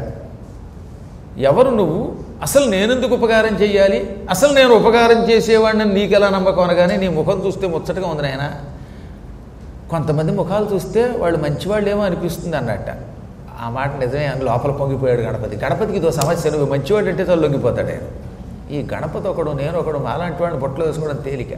ఎవరు నువ్వు అసలు నేనెందుకు ఉపకారం చేయాలి అసలు నేను ఉపకారం చేసేవాడిని నీకెలా నమ్మకం అనగానే నీ ముఖం చూస్తే ముచ్చటగా ఉంది నాయన కొంతమంది ముఖాలు చూస్తే వాళ్ళు మంచివాళ్ళేమో అనిపిస్తుంది అన్నట్ట ఆ మాట నిజమే అని లోపల పొంగిపోయాడు గణపతి గణపతికి ఇదో సమస్య నువ్వు మంచివాడు అంటే తను లొంగిపోతాడు ఆయన ఈ గణపతి ఒకడు నేను ఒకడు మాలాంటి వాడిని బొట్టలో వేసుకోవడం తేలిక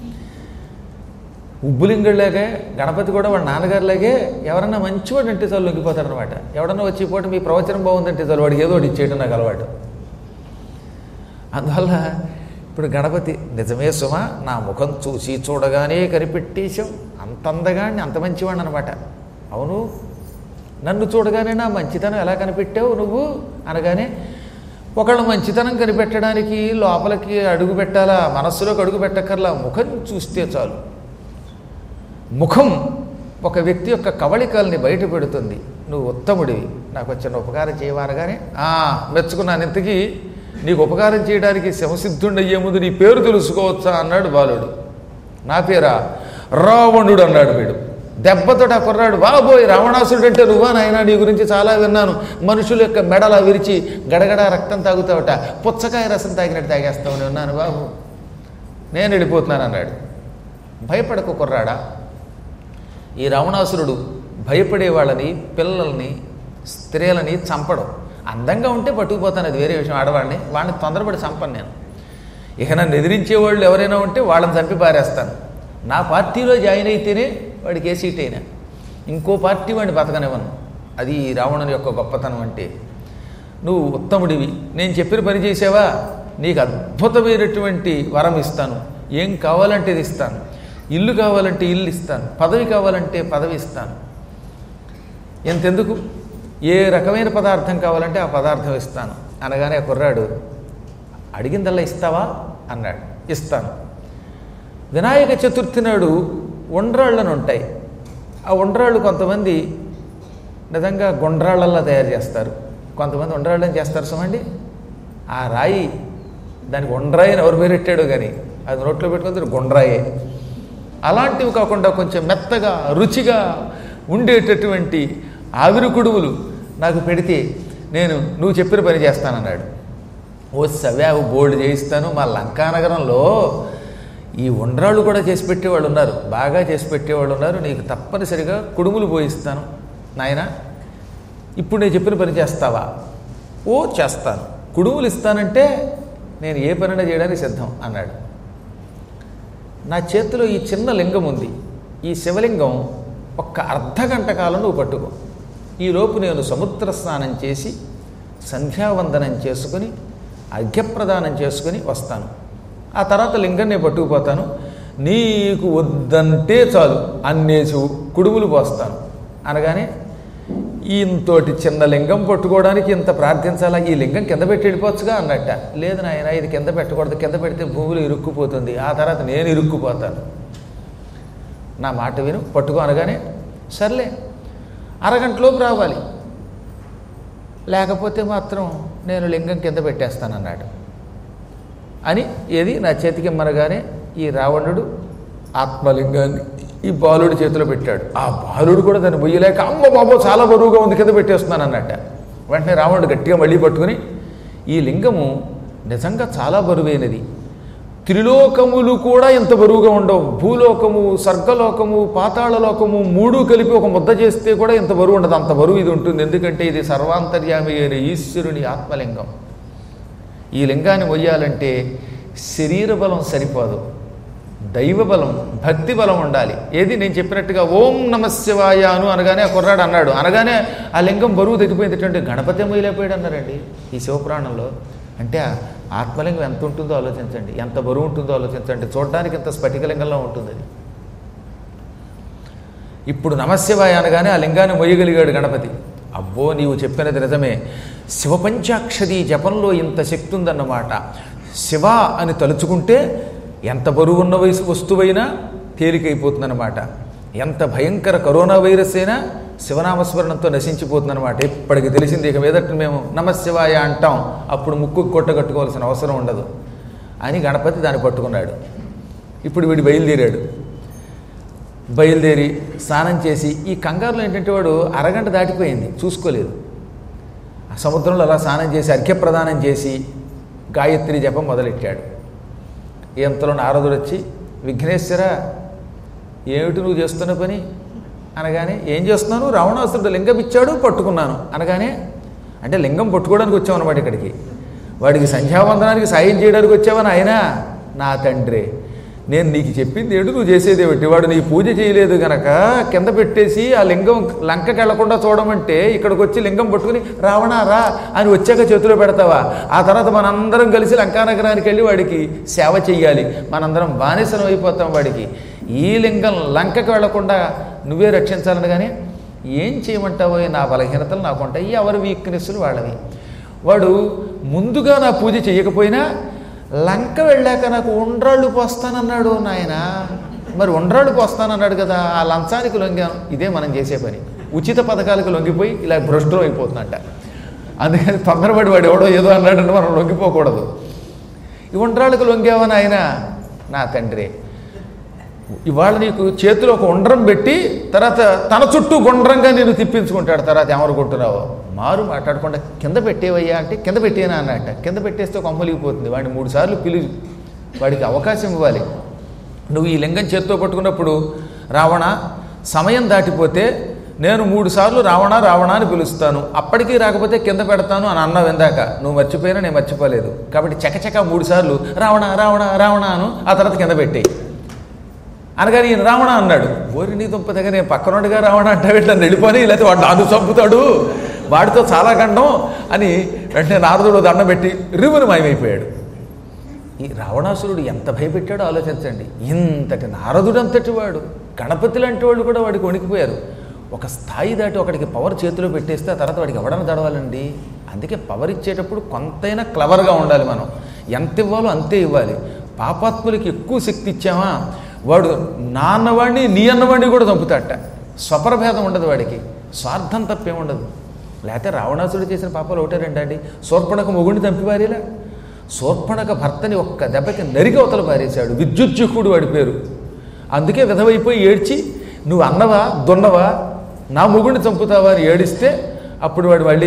ఉబ్బులింగుడిలాగే గణపతి కూడా వాళ్ళ నాన్నగారిలాగే ఎవరన్నా మంచివాడు అంటే చాలు లొంగిపోతాడు అనమాట ఎవడన్నా వచ్చి ఈ పూట మీ ప్రవచనం బాగుందంటే చాలు వాడికి ఏదో ఒకటి ఇచ్చేయడం నాకు అలవాటు అందువల్ల ఇప్పుడు గణపతి నిజమే సుమ నా ముఖం చూసి చూడగానే కనిపెట్టేశాం అంత అందగాడిని అంత మంచివాడిని అనమాట అవును నన్ను చూడగానే నా మంచితనం ఎలా కనిపెట్టావు నువ్వు అనగానే ఒకళ్ళ మంచితనం కనిపెట్టడానికి లోపలికి అడుగు పెట్టాలా మనస్సులోకి అడుగు పెట్టక్కర్లా ముఖం చూస్తే చాలు ముఖం ఒక వ్యక్తి యొక్క కవళికల్ని బయట పెడుతుంది నువ్వు ఉత్తముడివి నాకు వచ్చిన ఉపకారం చేయవనగానే "ఆ, మెచ్చుకున్నాను ఇంతకీ నీకు ఉపకారం చేయడానికి శమసిద్ధుండయ్యే ముందు నీ పేరు తెలుసుకోవచ్చా అన్నాడు బాలుడు నా పేరా రావణుడు అన్నాడు వీడు దెబ్బతోటి ఆ కుర్రాడు బాబోయ్ రావణాసుడు అంటే నువ్వా నాయనా నీ గురించి చాలా విన్నాను మనుషుల యొక్క మెడలా విరిచి గడగడ రక్తం తాగుతావట పుచ్చకాయ రసం తాగినట్టు తాగేస్తావు నేను ఉన్నాను బాబు నేను వెళ్ళిపోతున్నాను అన్నాడు భయపడకు కుర్రాడా ఈ రావణాసురుడు భయపడే వాళ్ళని పిల్లల్ని స్త్రీలని చంపడం అందంగా ఉంటే పట్టుకుపోతాను అది వేరే విషయం ఆడవాడిని వాడిని తొందరపడి చంపను నేను ఇక నన్ను ఎదిరించే వాళ్ళు ఎవరైనా ఉంటే వాళ్ళని చంపి పారేస్తాను నా పార్టీలో జాయిన్ అయితేనే వాడికి ఏ సీట్ అయినా ఇంకో పార్టీ వాడిని బతకనివ్వను అది ఈ రావణుని యొక్క గొప్పతనం అంటే నువ్వు ఉత్తముడివి నేను చెప్పిన పని చేసావా నీకు అద్భుతమైనటువంటి వరం ఇస్తాను ఏం కావాలంటే ఇది ఇస్తాను ఇల్లు కావాలంటే ఇల్లు ఇస్తాను పదవి కావాలంటే పదవి ఇస్తాను ఎంతెందుకు ఏ రకమైన పదార్థం కావాలంటే ఆ పదార్థం ఇస్తాను అనగానే ఆ కుర్రాడు అడిగిందల్లా ఇస్తావా అన్నాడు ఇస్తాను వినాయక చతుర్థి నాడు ఉండ్రాళ్ళను ఉంటాయి ఆ ఉండ్రాళ్ళు కొంతమంది నిజంగా గుండ్రాళ్ళల్లా తయారు చేస్తారు కొంతమంది ఉండ్రాళ్ళని చేస్తారు సుమండి ఆ రాయి దానికి ఉండ్రాయి అని ఎవరు పేరెట్టాడో కానీ అది నోట్లో పెట్టుకుంటే గుండ్రాయే అలాంటివి కాకుండా కొంచెం మెత్తగా రుచిగా ఉండేటటువంటి ఆవిరి కుడువులు నాకు పెడితే నేను నువ్వు చెప్పిన పని చేస్తానన్నాడు ఓ సవ్యా బోల్డ్ చేయిస్తాను మా లంకానగరంలో ఈ ఉండ్రాళ్ళు కూడా చేసి పెట్టేవాళ్ళు ఉన్నారు బాగా చేసి పెట్టేవాళ్ళు ఉన్నారు నీకు తప్పనిసరిగా కుడుములు పోయిస్తాను నాయన ఇప్పుడు నేను చెప్పిన పని చేస్తావా ఓ చేస్తాను కుడుములు ఇస్తానంటే నేను ఏ పనైనా చేయడానికి సిద్ధం అన్నాడు నా చేతిలో ఈ చిన్న లింగం ఉంది ఈ శివలింగం ఒక్క అర్ధ గంట కాలం నువ్వు పట్టుకో ఈలోపు నేను సముద్ర స్నానం చేసి సంధ్యావందనం చేసుకుని అర్ఘ్యప్రదానం చేసుకుని వస్తాను ఆ తర్వాత లింగం నేను పట్టుకుపోతాను నీకు వద్దంటే చాలు అన్నేసి కుడుములు పోస్తాను అనగానే ఇంతోటి చిన్న లింగం పట్టుకోవడానికి ఇంత ప్రార్థించాలా ఈ లింగం కింద పెట్టి వెళ్ళిపోవచ్చుగా అన్నట్ట లేదు నాయన ఇది కింద పెట్టకూడదు కింద పెడితే భూమిలో ఇరుక్కుపోతుంది ఆ తర్వాత నేను ఇరుక్కుపోతాను నా మాట విను పట్టుకో అనగానే సర్లే అరగంటలోపు రావాలి లేకపోతే మాత్రం నేను లింగం కింద పెట్టేస్తానన్నాడు అని ఏది నా చేతికి ఇమ్మనగానే ఈ రావణుడు ఆత్మలింగాన్ని ఈ బాలుడి చేతిలో పెట్టాడు ఆ బాలుడు కూడా దాన్ని మొయ్యలేక అమ్మ బాబో చాలా బరువుగా ఉంది కింద పెట్టేస్తున్నాను అన్నట్ట వెంటనే రావణుడు గట్టిగా మళ్ళీ పట్టుకుని ఈ లింగము నిజంగా చాలా బరువైనది త్రిలోకములు కూడా ఇంత బరువుగా ఉండవు భూలోకము స్వర్గలోకము పాతాళలోకము మూడు కలిపి ఒక ముద్ద చేస్తే కూడా ఇంత బరువు ఉండదు అంత బరువు ఇది ఉంటుంది ఎందుకంటే ఇది సర్వాంతర్యామి అయిన ఈశ్వరుని ఆత్మలింగం ఈ లింగాన్ని మొయ్యాలంటే శరీర బలం సరిపోదు దైవ బలం భక్తి బలం ఉండాలి ఏది నేను చెప్పినట్టుగా ఓం నమ శివాయ అను అనగానే ఆ కుర్రాడు అన్నాడు అనగానే ఆ లింగం బరువు తగ్గిపోయింది అంటే గణపతి మొయ్యలేకపోయాడు అన్నారండి ఈ శివపురాణంలో అంటే ఆ ఆత్మలింగం ఎంత ఉంటుందో ఆలోచించండి ఎంత బరువు ఉంటుందో ఆలోచించండి చూడడానికి ఇంత స్ఫటికలింగంలో ఉంటుంది అది ఇప్పుడు నమశివాయ అనగానే ఆ లింగాన్ని మొయ్యగలిగాడు గణపతి అబ్బో నీవు చెప్పినది నిజమే శివపంచాక్షరి జపంలో ఇంత శక్తి ఉందన్నమాట శివ అని తలుచుకుంటే ఎంత బరువున్న వయసు వస్తువైనా తేలికైపోతుందన్నమాట ఎంత భయంకర కరోనా వైరస్ అయినా శివనామస్మరణంతో నశించిపోతుందన్నమాట ఇప్పటికి తెలిసింది ఇక మీదట మేము నమశివాయ అంటాం అప్పుడు ముక్కు కొట్టగట్టుకోవాల్సిన అవసరం ఉండదు అని గణపతి దాన్ని పట్టుకున్నాడు ఇప్పుడు వీడు బయలుదేరాడు బయలుదేరి స్నానం చేసి ఈ కంగారులో ఏంటంటే వాడు అరగంట దాటిపోయింది చూసుకోలేదు ఆ సముద్రంలో అలా స్నానం చేసి అర్ఘ్యప్రదానం చేసి గాయత్రి జపం మొదలెట్టాడు ఎంతలో నారదుడు వచ్చి విఘ్నేశ్వర ఏమిటి నువ్వు చేస్తున్న పని అనగానే ఏం చేస్తున్నాను రావణాసురుడు లింగం ఇచ్చాడు పట్టుకున్నాను అనగానే అంటే లింగం పట్టుకోవడానికి వచ్చామన్నమాట ఇక్కడికి వాడికి సంధ్యావందనానికి సాయం చేయడానికి వచ్చావని ఆయన నా తండ్రి నేను నీకు చెప్పింది ఏడు నువ్వు చేసేది ఏమిటి వాడు నీ పూజ చేయలేదు గనక కింద పెట్టేసి ఆ లింగం లంకకి వెళ్లకుండా చూడమంటే ఇక్కడికి వచ్చి లింగం పట్టుకుని రావణా రా అని వచ్చాక చేతిలో పెడతావా ఆ తర్వాత మనందరం కలిసి లంకానగరానికి వెళ్ళి వాడికి సేవ చెయ్యాలి మనందరం బానిసలం అయిపోతాం వాడికి ఈ లింగం లంకకి వెళ్లకుండా నువ్వే రక్షించాలని కానీ ఏం చేయమంటావో నా బలహీనతలు నాకుంటాయి ఎవరి వీక్నెస్లు వాళ్ళవి వాడు ముందుగా నా పూజ చేయకపోయినా లంక వెళ్ళాక నాకు ఉండ్రాళ్ళు పోస్తానన్నాడు నాయన మరి ఉండ్రాళ్ళు పోస్తానన్నాడు కదా ఆ లంచానికి లొంగాను ఇదే మనం చేసే పని ఉచిత పథకాలకు లొంగిపోయి ఇలా భ్రష్టులు అయిపోతుందంట అందుకని తొందరపడి వాడు ఎవడో ఏదో అన్నాడంటే మనం లొంగిపోకూడదు ఈ ఉండ్రాళ్ళకు లొంగావని ఆయన నా తండ్రి ఇవాళ నీకు చేతిలో ఒక ఉండ్రం పెట్టి తర్వాత తన చుట్టూ గుండ్రంగా నేను తిప్పించుకుంటాడు తర్వాత ఎవరు కొట్టున్నావో మారు మాట్లాడకుండా కింద పెట్టేవయ్యా అంటే కింద పెట్టేనా అన్నట్ట కింద పెట్టేస్తే కొమ్మలిగిపోతుంది వాడిని మూడు సార్లు పిలు వాడికి అవకాశం ఇవ్వాలి నువ్వు ఈ లింగం చేత్తో పట్టుకున్నప్పుడు రావణ సమయం దాటిపోతే నేను మూడు సార్లు రావణ రావణ అని పిలుస్తాను అప్పటికీ రాకపోతే కింద పెడతాను అని అన్నావు ఇందాక నువ్వు మర్చిపోయినా నేను మర్చిపోలేదు కాబట్టి చకచక మూడు సార్లు రావణ రావణ రావణ అను ఆ తర్వాత కింద పెట్టేయి అనగానే ఈయన రావణ అన్నాడు ఓరి నీ దుంప దగ్గర నేను పక్కనోడిగా రావణ అంటే వెళ్ళి వెళ్ళిపోని లేకపోతే వాడు నాను చంపుతాడు వాడితో చాలా గండం అని వెంటనే నారదుడు దండం పెట్టి రివును మాయమైపోయాడు ఈ రావణాసురుడు ఎంత భయపెట్టాడో ఆలోచించండి ఇంతటి నారదుడు అంతటి వాడు గణపతి లాంటి వాళ్ళు కూడా వాడికి వణికిపోయారు ఒక స్థాయి దాటి ఒకడికి పవర్ చేతిలో పెట్టేస్తే ఆ తర్వాత వాడికి ఎవడన్నా తడవాలండి అందుకే పవర్ ఇచ్చేటప్పుడు కొంతైనా క్లవర్గా ఉండాలి మనం ఎంత ఇవ్వాలో అంతే ఇవ్వాలి పాపాత్ములకి ఎక్కువ శక్తి ఇచ్చామా వాడు నా అన్నవాడిని నీ అన్నవాడిని కూడా చంపుతాట స్వపరభేదం ఉండదు వాడికి స్వార్థం తప్పేముండదు లేకపోతే రావణాసుడు చేసిన పాపాలు ఒకటే రెండండి శూర్పణక మొగుడిని చంపివారిలా శూర్పణక భర్తని ఒక్క దెబ్బకి నరికి అవతల పారేశాడు విద్యుజ్జుకుడు వాడి పేరు అందుకే విధవైపోయి ఏడ్చి నువ్వు అన్నవా దున్నవా నా మొగుడిని చంపుతావా అని ఏడిస్తే అప్పుడు వాడు మళ్ళీ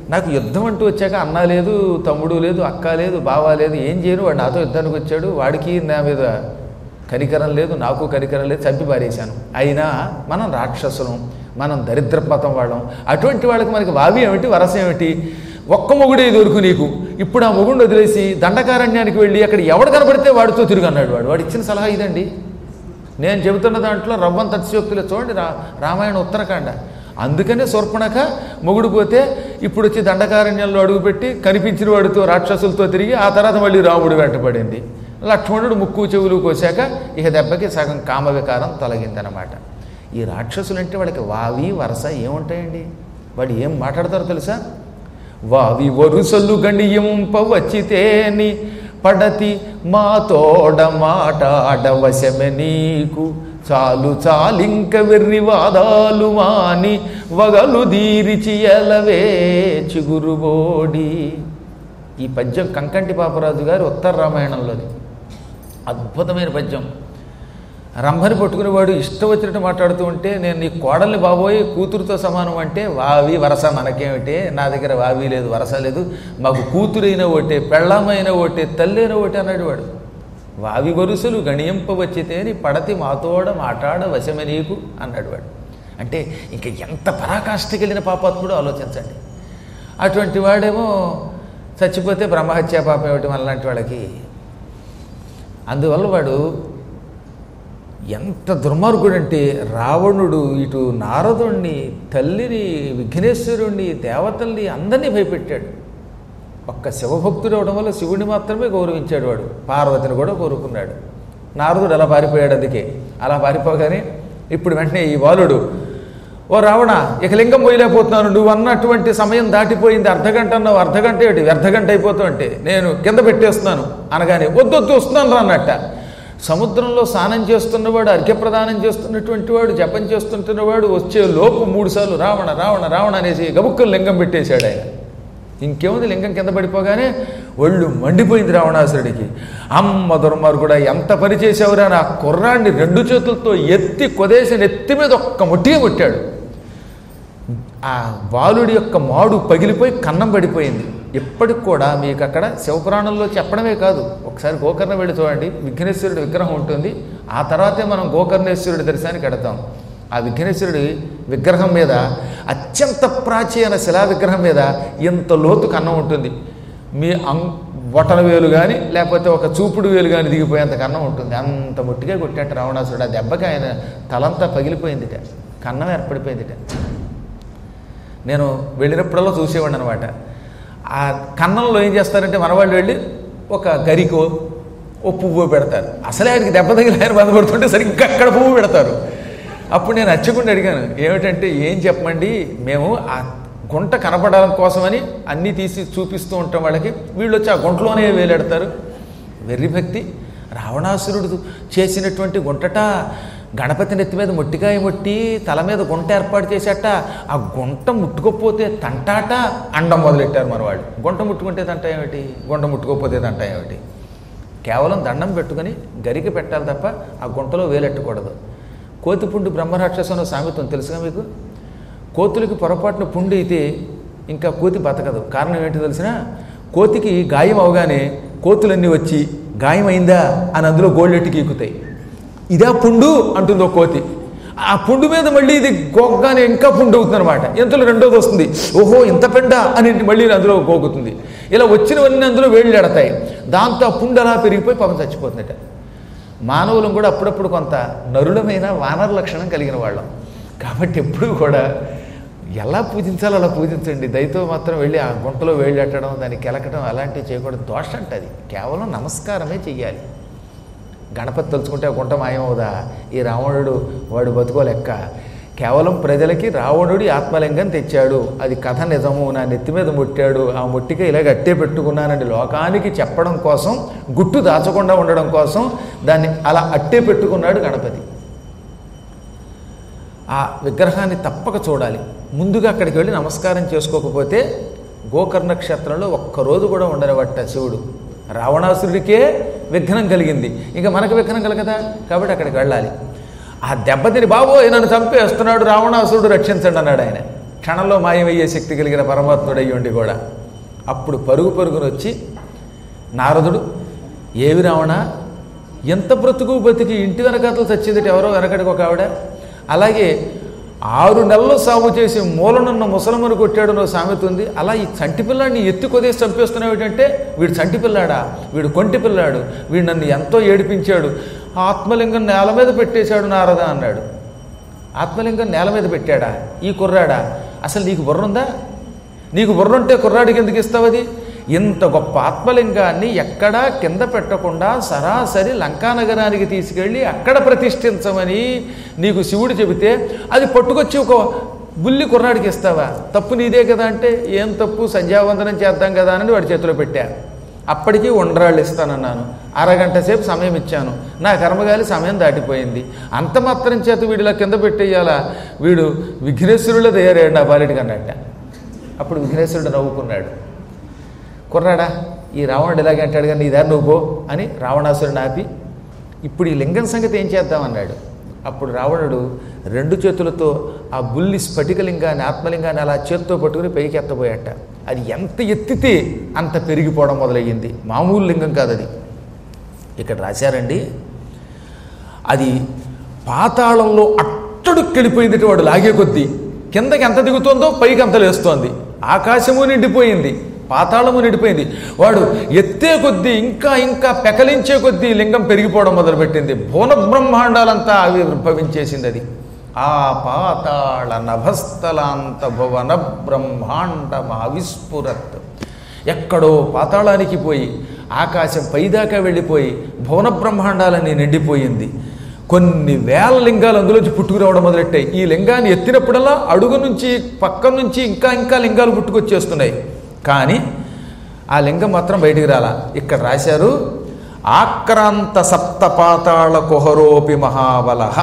నాకు యుద్ధం అంటూ వచ్చాక అన్న లేదు తమ్ముడు లేదు అక్క లేదు బావ లేదు ఏం చేయను వాడు నాతో యుద్ధానికి వచ్చాడు వాడికి నా మీద కనికరం లేదు నాకు కనికరం లేదు చంపి పారేశాను అయినా మనం రాక్షసులం మనం దరిద్ర పతం వాళ్ళం అటువంటి వాళ్ళకి మనకి వావి ఏమిటి వరస ఏమిటి ఒక్క మొగుడే దొరుకు నీకు ఇప్పుడు ఆ మొగుడిని వదిలేసి దండకారణ్యానికి వెళ్ళి అక్కడ ఎవడు కనబడితే వాడితో తిరుగు అన్నాడు వాడు వాడు ఇచ్చిన సలహా ఇదండి నేను చెబుతున్న దాంట్లో రవ్వంత అతిశయోక్తులు చూడండి రా రామాయణ ఉత్తరకాండ అందుకనే శూర్పణఖ మొగుడు పోతే ఇప్పుడు వచ్చి దండకారణ్యంలో అడుగుపెట్టి కనిపించిన వాడితో రాక్షసులతో తిరిగి ఆ తర్వాత మళ్ళీ రాముడు వెంటపడింది లక్ష్మణుడు ముక్కు చెవులు కోసాక ఇక దెబ్బకి సగం కామవికారం తొలగిందనమాట ఈ రాక్షసులంటే వాళ్ళకి వావి వరస ఏముంటాయండి వాడు ఏం మాట్లాడతారో తెలుసా వావి వరుసలు గణియింప వచ్చితేని పడతి మా తోడ మాటాడవశమె నీకు చాలు చాలింక వెర్రి వాదాలు మాని వగలు దీరిచి ఎలవే చిగురుబోడి ఈ పద్యం కంకంటి పాపరాజు గారి ఉత్తర రామాయణంలోది అద్భుతమైన పద్యం రంభని పట్టుకునేవాడు ఇష్టం వచ్చినట్టు మాట్లాడుతూ ఉంటే నేను నీ కోడల్ని బాబోయ్ కూతురుతో సమానం అంటే వావి వరస మనకేమిటే నా దగ్గర వావి లేదు వరస లేదు మాకు కూతురైన ఒకటే పెళ్ళమైన ఒకటే తల్లైన ఒకటే అన్నాడు వాడు వావి వరుసలు గణింపవచ్చితేని పడతి మాతోడ మాటాడ వశమే నీకు అన్నాడు వాడు అంటే ఇంక ఎంత పరాకాష్ఠకెళ్ళిన పాపాత్ముడు ఆలోచించండి అటువంటి వాడేమో చచ్చిపోతే బ్రహ్మహత్యా పాపం ఏమిటి మనలాంటి వాళ్ళకి అందువల్ల వాడు ఎంత దుర్మార్గుడంటే రావణుడు ఇటు నారదుణ్ణి తల్లిని విఘ్నేశ్వరుణ్ణి దేవతల్ని అందరినీ భయపెట్టాడు ఒక్క శివభక్తుడు అవడం వల్ల శివుడిని మాత్రమే గౌరవించాడు వాడు పార్వతిని కూడా కోరుకున్నాడు నారదుడు అలా పారిపోయాడు అందుకే అలా పారిపోగానే ఇప్పుడు వెంటనే ఈ బాలుడు ఓ రావణ ఇక లింగం పోయలేకపోతున్నాను నువ్వు అన్నటువంటి సమయం దాటిపోయింది అర్ధగంట అన్నావు అర్ధగంట ఏంటి వ్యర్థగంట అయిపోతావు అంటే నేను కింద పెట్టేస్తున్నాను అనగానే వద్దొద్దు వస్తున్నాను రా అన్నట్ట సముద్రంలో స్నానం చేస్తున్నవాడు అర్ఘ్యప్రదానం చేస్తున్నటువంటి వాడు జపం చేస్తుంటున్నవాడు వచ్చే లోపు మూడుసార్లు రావణ రావణ రావణ అనేసి గబుక్కులు లింగం పెట్టేశాడు ఆయన ఇంకేముంది లింగం కింద పడిపోగానే ఒళ్ళు మండిపోయింది రావణాసురుడికి అమ్మ దుర్మార్గుడా ఎంత పని చేసావురా నా కుర్రాన్ని రెండు చేతులతో ఎత్తి కొదేసి నెత్తి మీద ఒక్క ముట్టిగా కొట్టాడు ఆ బాలుడి యొక్క మాడు పగిలిపోయి కన్నం పడిపోయింది ఇప్పటికి కూడా మీకు అక్కడ శివపురాణంలో చెప్పడమే కాదు ఒకసారి గోకర్ణ వెళ్ళి చూడండి విఘ్నేశ్వరుడి విగ్రహం ఉంటుంది ఆ తర్వాతే మనం గోకర్ణేశ్వరుడి దర్శనానికి వెడతాం ఆ విఘ్నేశ్వరుడి విగ్రహం మీద అత్యంత ప్రాచీన శిలా విగ్రహం మీద ఇంత లోతు కన్నం ఉంటుంది మీ అం బొటన వేలు కానీ లేకపోతే ఒక చూపుడు వేలు కానీ దిగిపోయేంత కన్నం ఉంటుంది అంత ముట్టిగా కొట్టాట రావణాసురుడు ఆ దెబ్బకి ఆయన తలంతా పగిలిపోయిందిట కన్నం ఏర్పడిపోయిందిట నేను వెళ్ళినప్పుడల్లా చూసేవాడిని అనమాట ఆ కన్నంలో ఏం చేస్తారంటే మనవాళ్ళు వెళ్ళి ఒక గరికో ఓ పువ్వు పెడతారు అసలే ఆయనకి దెబ్బ తగిలి ఆయన బాధపడుతుంటే సరిగ్గా అక్కడ పువ్వు పెడతారు అప్పుడు నేను అచ్చకుండా అడిగాను ఏమిటంటే ఏం చెప్పమండి మేము ఆ గుంట కనపడడం కోసమని అన్నీ తీసి చూపిస్తూ ఉంటాం వాళ్ళకి వీళ్ళు వచ్చి ఆ గుంటలోనే వేలాడతారు వెర్రి భక్తి రావణాసురుడు చేసినటువంటి గుంటట గణపతి నెత్తి మీద ముట్టికాయ ముట్టి తల మీద గుంట ఏర్పాటు చేశాట ఆ గుంట ముట్టుకోకపోతే తంటాట అండం మొదలెట్టారు మన వాళ్ళు గుంట ముట్టుకుంటే తంట ఏమిటి గుంట ముట్టుకోకపోతే తంట ఏమిటి కేవలం దండం పెట్టుకొని గరికి పెట్టాలి తప్ప ఆ గుంటలో వేలెట్టకూడదు కోతిపుండు బ్రహ్మరాక్షసం అనే సామెతం తెలుసుగా మీకు కోతులకి పొరపాటున పుండు అయితే ఇంకా కోతి బతకదు కారణం ఏంటో తెలిసినా కోతికి గాయం అవగానే కోతులన్నీ వచ్చి గాయం అయిందా అని అందులో గోళ్ళెట్టుకి ఎక్కుతాయి ఇదా పుండు అంటుంది ఒక కోతి ఆ పుండు మీద మళ్ళీ ఇది గోగ్గానే ఇంకా పుండు అవుతుంది అనమాట ఇంతలో రెండోది వస్తుంది ఓహో ఇంత పెండ అని మళ్ళీ అందులో గోగుతుంది ఇలా వచ్చినవన్నీ అందులో వేళ్ళు ఎడతాయి దాంతో ఆ పుండు అలా పెరిగిపోయి పాపం చచ్చిపోతుందట మానవులం కూడా అప్పుడప్పుడు కొంత నరులమైన వానర లక్షణం కలిగిన వాళ్ళం కాబట్టి ఎప్పుడు కూడా ఎలా పూజించాలో అలా పూజించండి దయతో మాత్రం వెళ్ళి ఆ గుంటలో వేళ్ళెట్టడం దాన్ని కెలకడం అలాంటివి చేయకూడదు దోషం అంటే అది కేవలం నమస్కారమే చెయ్యాలి గణపతి తలుచుకుంటే ఆ గుంట మాయమవుదా ఈ రావణుడు వాడు బతుకో లెక్క కేవలం ప్రజలకి రావణుడి ఆత్మలింగం తెచ్చాడు అది కథ నిజము నా నెత్తి మీద ముట్టాడు ఆ ముట్టిక ఇలాగ అట్టే పెట్టుకున్నానండి లోకానికి చెప్పడం కోసం గుట్టు దాచకుండా ఉండడం కోసం దాన్ని అలా అట్టే పెట్టుకున్నాడు గణపతి ఆ విగ్రహాన్ని తప్పక చూడాలి ముందుగా అక్కడికి వెళ్ళి నమస్కారం చేసుకోకపోతే గోకర్ణ క్షేత్రంలో ఒక్కరోజు కూడా ఉండనివట్ట శివుడు రావణాసురుడికే విఘ్నం కలిగింది ఇంకా మనకు విఘ్నం కలగదా కాబట్టి అక్కడికి వెళ్ళాలి ఆ దెబ్బతిని బాబోయ్ నన్ను చంపేస్తున్నాడు రావణాసురుడు రక్షించండి అన్నాడు ఆయన క్షణంలో మాయమయ్యే శక్తి కలిగిన పరమాత్ముడయ్యి ఉండి కూడా అప్పుడు పరుగు పరుగున వచ్చి నారదుడు ఏవి రావణ ఎంత బ్రతుకు బతికి ఇంటి వెనకాతలు చచ్చిందట ఎవరో వెనకడికి ఒక ఆవిడ అలాగే ఆరు నెలలు సాగు చేసి మూలనున్న ముసలమ్మను కొట్టాడు నో సామెత ఉంది అలా ఈ చంటి పిల్లాడిని ఎత్తి కొదేసి చంపేస్తున్నావు ఏంటంటే వీడు చంటి పిల్లాడా వీడు కొంటి పిల్లాడు వీడు నన్ను ఎంతో ఏడిపించాడు ఆత్మలింగం నేల మీద పెట్టేశాడు నారద అన్నాడు ఆత్మలింగం నేల మీద పెట్టాడా ఈ కుర్రాడా అసలు నీకు బుర్ర ఉందా నీకు బుర్ర ఉంటే కుర్రాడికి ఎందుకు ఇస్తావది ఇంత గొప్ప ఆత్మలింగాన్ని ఎక్కడా కింద పెట్టకుండా సరాసరి లంకానగరానికి తీసుకెళ్ళి అక్కడ ప్రతిష్ఠించమని నీకు శివుడు చెబితే అది పట్టుకొచ్చి ఒక బుల్లి కుర్రాడికి ఇస్తావా తప్పు నీదే కదా అంటే ఏం తప్పు సంధ్యావందనం చేద్దాం కదా అని వాడి చేతిలో పెట్టా అప్పటికి ఉండ్రాళ్ళు ఇస్తానన్నాను అరగంట సేపు సమయం ఇచ్చాను నా కర్మగాలి సమయం దాటిపోయింది అంత మాత్రం చేత వీడిలా కింద పెట్టేయాలా వీడు విఘ్నేశ్వరులో తయారయ్యాడు నా బాలిటికి అన్నట్ట అప్పుడు విఘ్నేశ్వరుడు నవ్వుకున్నాడు కుర్రాడా ఈ రావణుడు ఇలాగే అంటాడు కానీ నీ దారి నువ్వు పో అని రావణాసురుని ఆపి ఇప్పుడు ఈ లింగం సంగతి ఏం చేద్దామన్నాడు అప్పుడు రావణుడు రెండు చేతులతో ఆ బుల్లి స్ఫటికలింగాన్ని ఆత్మలింగాన్ని అలా చేత్తో పట్టుకుని పైకి ఎత్తబోయాట అది ఎంత ఎత్తితే అంత పెరిగిపోవడం మొదలయ్యింది మామూలు లింగం కాదు అది ఇక్కడ రాశారండి అది పాతాళంలో అట్టడుక్కెళ్ళిపోయింది వాడు లాగే కొద్దీ కిందకి ఎంత దిగుతోందో పైకి అంత లేస్తోంది ఆకాశము నిండిపోయింది పాతాళము నిండిపోయింది వాడు ఎత్తే కొద్దీ ఇంకా ఇంకా పెకలించే కొద్దీ లింగం పెరిగిపోవడం మొదలుపెట్టింది భువన బ్రహ్మాండాలంతా ఆవిర్భవించేసింది అది ఆ పాతాళ నభస్థలాంత భువన బ్రహ్మాండమావిస్ఫురత్ ఎక్కడో పాతాళానికి పోయి ఆకాశం పైదాకా వెళ్ళిపోయి భువన బ్రహ్మాండాలని నిండిపోయింది కొన్ని వేల లింగాలు అందులోంచి పుట్టుకురావడం మొదలెట్టాయి ఈ లింగాన్ని ఎత్తినప్పుడల్లా అడుగు నుంచి పక్క నుంచి ఇంకా ఇంకా లింగాలు పుట్టుకొచ్చేస్తున్నాయి కానీ ఆ లింగం మాత్రం బయటికి రాలా ఇక్కడ రాశారు ఆక్రాంత సప్త పాతాళ కుహరోపి మహాబలహ